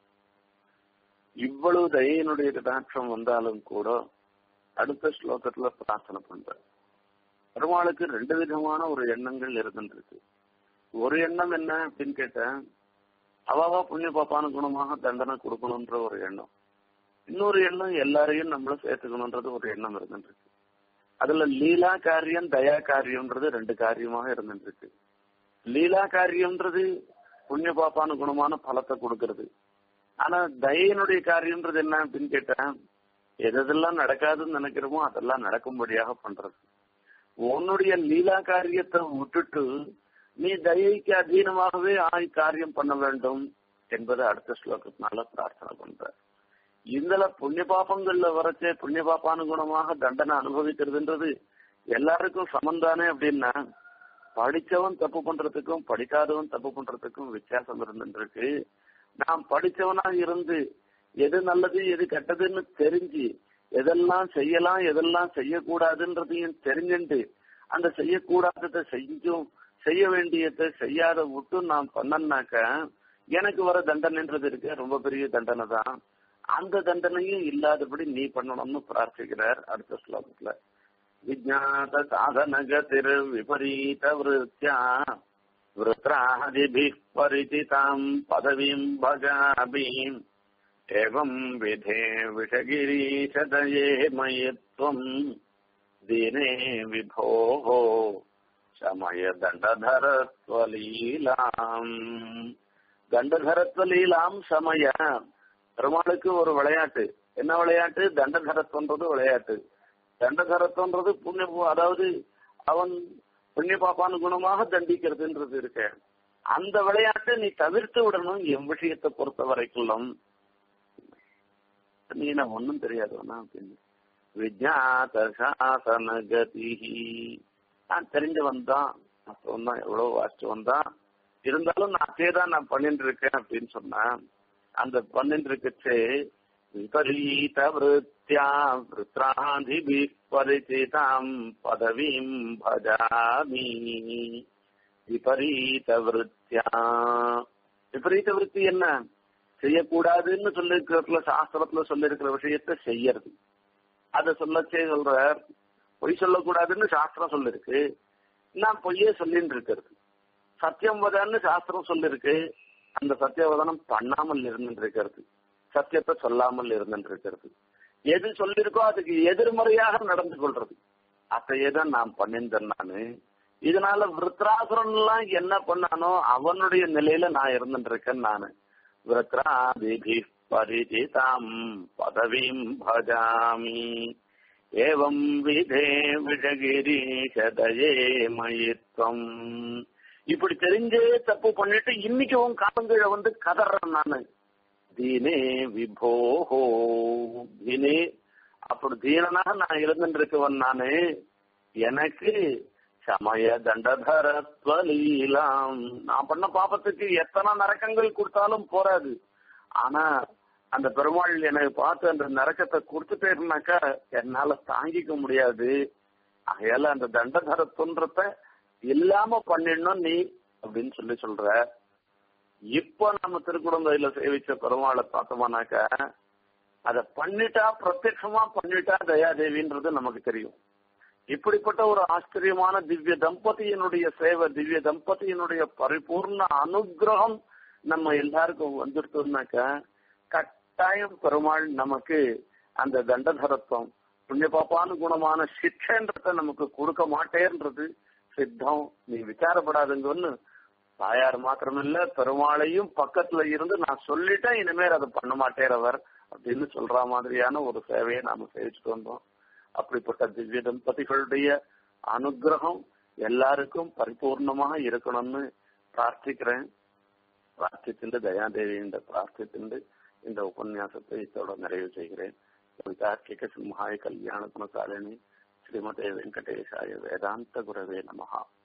இவ்வளவு தயனுடைய கடாட்சம் வந்தாலும் கூட அடுத்த ஸ்லோகத்துல பிரார்த்தனை பண்றேன் பெருமாளுக்கு ரெண்டு விதமான ஒரு எண்ணங்கள் இருந்துருக்கு ஒரு எண்ணம் என்ன அப்படின்னு கேட்டேன் அவாவா புண்ணிய பாப்பான குணமாக தண்டனை கொடுக்கணும்ன்ற ஒரு எண்ணம் இன்னொரு எண்ணம் எல்லாரையும் நம்மள சேர்த்துக்கணும்ன்றது ஒரு எண்ணம் இருந்துருக்கு அதுல லீலா காரியம் தயா காரியம்ன்றது ரெண்டு காரியமாக இருந்துருக்கு லீலா காரியம்ன்றது புண்ணிய பாப்பான குணமான பலத்தை கொடுக்கறது ஆனா தயனுடைய காரியம்ன்றது என்ன அப்படின்னு கேட்டேன் எதெல்லாம் நடக்காதுன்னு நினைக்கிறோமோ அதெல்லாம் நடக்கும்படியாக பண்றது உன்னுடைய லீலா காரியத்தை விட்டுட்டு நீ தயைக்கு அதீனமாகவே ஆய் காரியம் பண்ண வேண்டும் என்பதை அடுத்த ஸ்லோகத்தினால பிரார்த்தனை பண்ற இதுல புண்ணிய பாப்பங்கள்ல வரச்சே புண்ணிய பாப்பானுகுணமாக தண்டனை அனுபவிக்கிறதுன்றது எல்லாருக்கும் சமந்தானே அப்படின்னா படிச்சவன் தப்பு பண்றதுக்கும் படிக்காதவன் தப்பு பண்றதுக்கும் வித்தியாசம் இருந்துருக்கு நாம் படிச்சவனா இருந்து எது நல்லது எது கெட்டதுன்னு தெரிஞ்சு எதெல்லாம் செய்யலாம் எதெல்லாம் செய்யக்கூடாதுன்றதையும் தெரிஞ்சுண்டு அந்த செய்யக்கூடாததை செஞ்சும் செய்ய வேண்டியதை செய்யாத விட்டு நாம் பண்ணனாக்க எனக்கு வர தண்டனைன்றது இருக்கு ரொம்ப பெரிய தண்டனை தான் அந்த தண்டனையும் இல்லாதபடி நீ பண்ணணும்னு பிரார்த்திக்கிறார் அடுத்த ஸ்லோகத்துல விஜாத சாதனகதிர் விபரீத விருத்தியா वृत्रादिभिः परिचिताम् पदवीम् भजामि एवम् विधे विषगिरीशदये मयि त्वम् दीने विभोः शमय தண்டதரத்வலீலாம் தண்டதரத்வலீலாம் சமய பெருமாளுக்கு ஒரு விளையாட்டு என்ன விளையாட்டு தண்டதரத்வன்றது விளையாட்டு தண்டதரத்வன்றது புண்ணிய அதாவது அவன் புண்ணிய பாப்பான குணமாக தண்டிக்கிறதுன்றது இருக்க அந்த விளையாட்டை நீ தவிர்த்து விடணும் என் விஷயத்தை பொறுத்த வரைக்கும் நீ நான் ஒன்னும் தெரியாதவனா அப்படின்னு விஜாத சாசன கதி நான் தெரிஞ்சவன் தான் மற்றவன் தான் எவ்வளவு வாசிச்சவன் தான் இருந்தாலும் நான் அதே தான் நான் பண்ணிட்டு இருக்கேன் அப்படின்னு சொன்னேன் அந்த பண்ணிட்டு இருக்கச்சே விபரீத விருத்தியா விருத்ராதிபி பரிச்சிதாம் பதவீம் பஜாமி விபரீத விருத்தியா விபரீத விருத்தி என்ன செய்யக்கூடாதுன்னு சொல்லிருக்கிறதுல சாஸ்திரத்துல சொல்லிருக்கிற விஷயத்த செய்யறது அத சொல்லச்சே சொல்ற பொய் சொல்லக்கூடாதுன்னு சாஸ்திரம் சொல்லிருக்கு நான் பொய்யே சொல்லின்னு இருக்கிறது சத்தியம் வதான்னு சாஸ்திரம் சொல்லிருக்கு அந்த சத்தியவதனம் பண்ணாமல் இருந்துட்டு இருக்கிறது சத்தியத்தை சொல்லாமல் இருந்துட்டு இருக்கிறது எது சொல்லிருக்கோ அதுக்கு எதிர்மறையாக நடந்து கொள்றது அதையே தான் நான் பண்ணியிருந்தேன் நானு இதனால விருத்ராசுரன் எல்லாம் என்ன பண்ணானோ அவனுடைய நிலையில நான் இருந்துட்டு இருக்கேன் நானு விருத்ராதிபி பரிஜிதாம் பதவிம் பஜாமி ஏவம் விதே விஷகிரீஷதயே மயித்வம் இப்படி தெரிஞ்சே தப்பு பண்ணிட்டு இன்னைக்கு உன் காலங்கீழ வந்து கதறேன் நானு தீனே விபோஹோ தீனே அப்படி தீனனாக நான் இருந்துட்டு இருக்கவன் நானு எனக்கு சமய தண்டதரத்வலீலாம் நான் பண்ண பாப்பத்துக்கு எத்தனை நரக்கங்கள் கொடுத்தாலும் போராது ஆனா அந்த பெருமாள் எனக்கு பார்த்து அந்த நரக்கத்தை கொடுத்துட்டேருனாக்கா என்னால தாங்கிக்க முடியாது ஆகையால அந்த தண்டதர துன்றத்தை இல்லாம பண்ணிடணும் நீ அப்படின்னு சொல்லி சொல்ற இப்போ நம்ம திருக்குடந்தையில சேவிச்ச பெருமாளை பார்த்தோம்னாக்கா அதை பண்ணிட்டா பிரத்யட்சமா பண்ணிட்டா தயாதேவின்றது நமக்கு தெரியும் இப்படிப்பட்ட ஒரு ஆச்சரியமான திவ்ய தம்பதியினுடைய சேவை திவ்ய தம்பதியினுடைய பரிபூர்ண அனுகிரகம் நம்ம எல்லாருக்கும் வந்துருத்தோம்னாக்கா கட்டாயம் பெருமாள் நமக்கு அந்த தண்டதரத்துவம் புண்ணிய பாப்பானுகுணமான சிக்ஷன்றத நமக்கு கொடுக்க மாட்டேன்றது சித்தம் நீ விசாரப்படாதுங்கன்னு தாயார் மாத்திரமில்ல பெருமாளையும் பக்கத்துல இருந்து நான் சொல்லிட்டேன் இனிமேல் அதை பண்ண மாட்டேறவர் அப்படின்னு சொல்ற மாதிரியான ஒரு சேவையை நாம சேவிச்சுட்டு வந்தோம் அப்படிப்பட்ட திவ்ய தம்பதிகளுடைய அனுகிரகம் எல்லாருக்கும் பரிபூர்ணமாக இருக்கணும்னு பிரார்த்திக்கிறேன் பிரார்த்தித்துண்டு தயாதேவி இந்த பிரார்த்தித்துண்டு இந்த உபன்யாசத்தை இதோட நிறைவு செய்கிறேன் கவிதார்க்கிக சிம்ஹாய கல்யாண குணசாலினி ஸ்ரீமதே வெங்கடேஷாய வேதாந்த குரவே நமஹா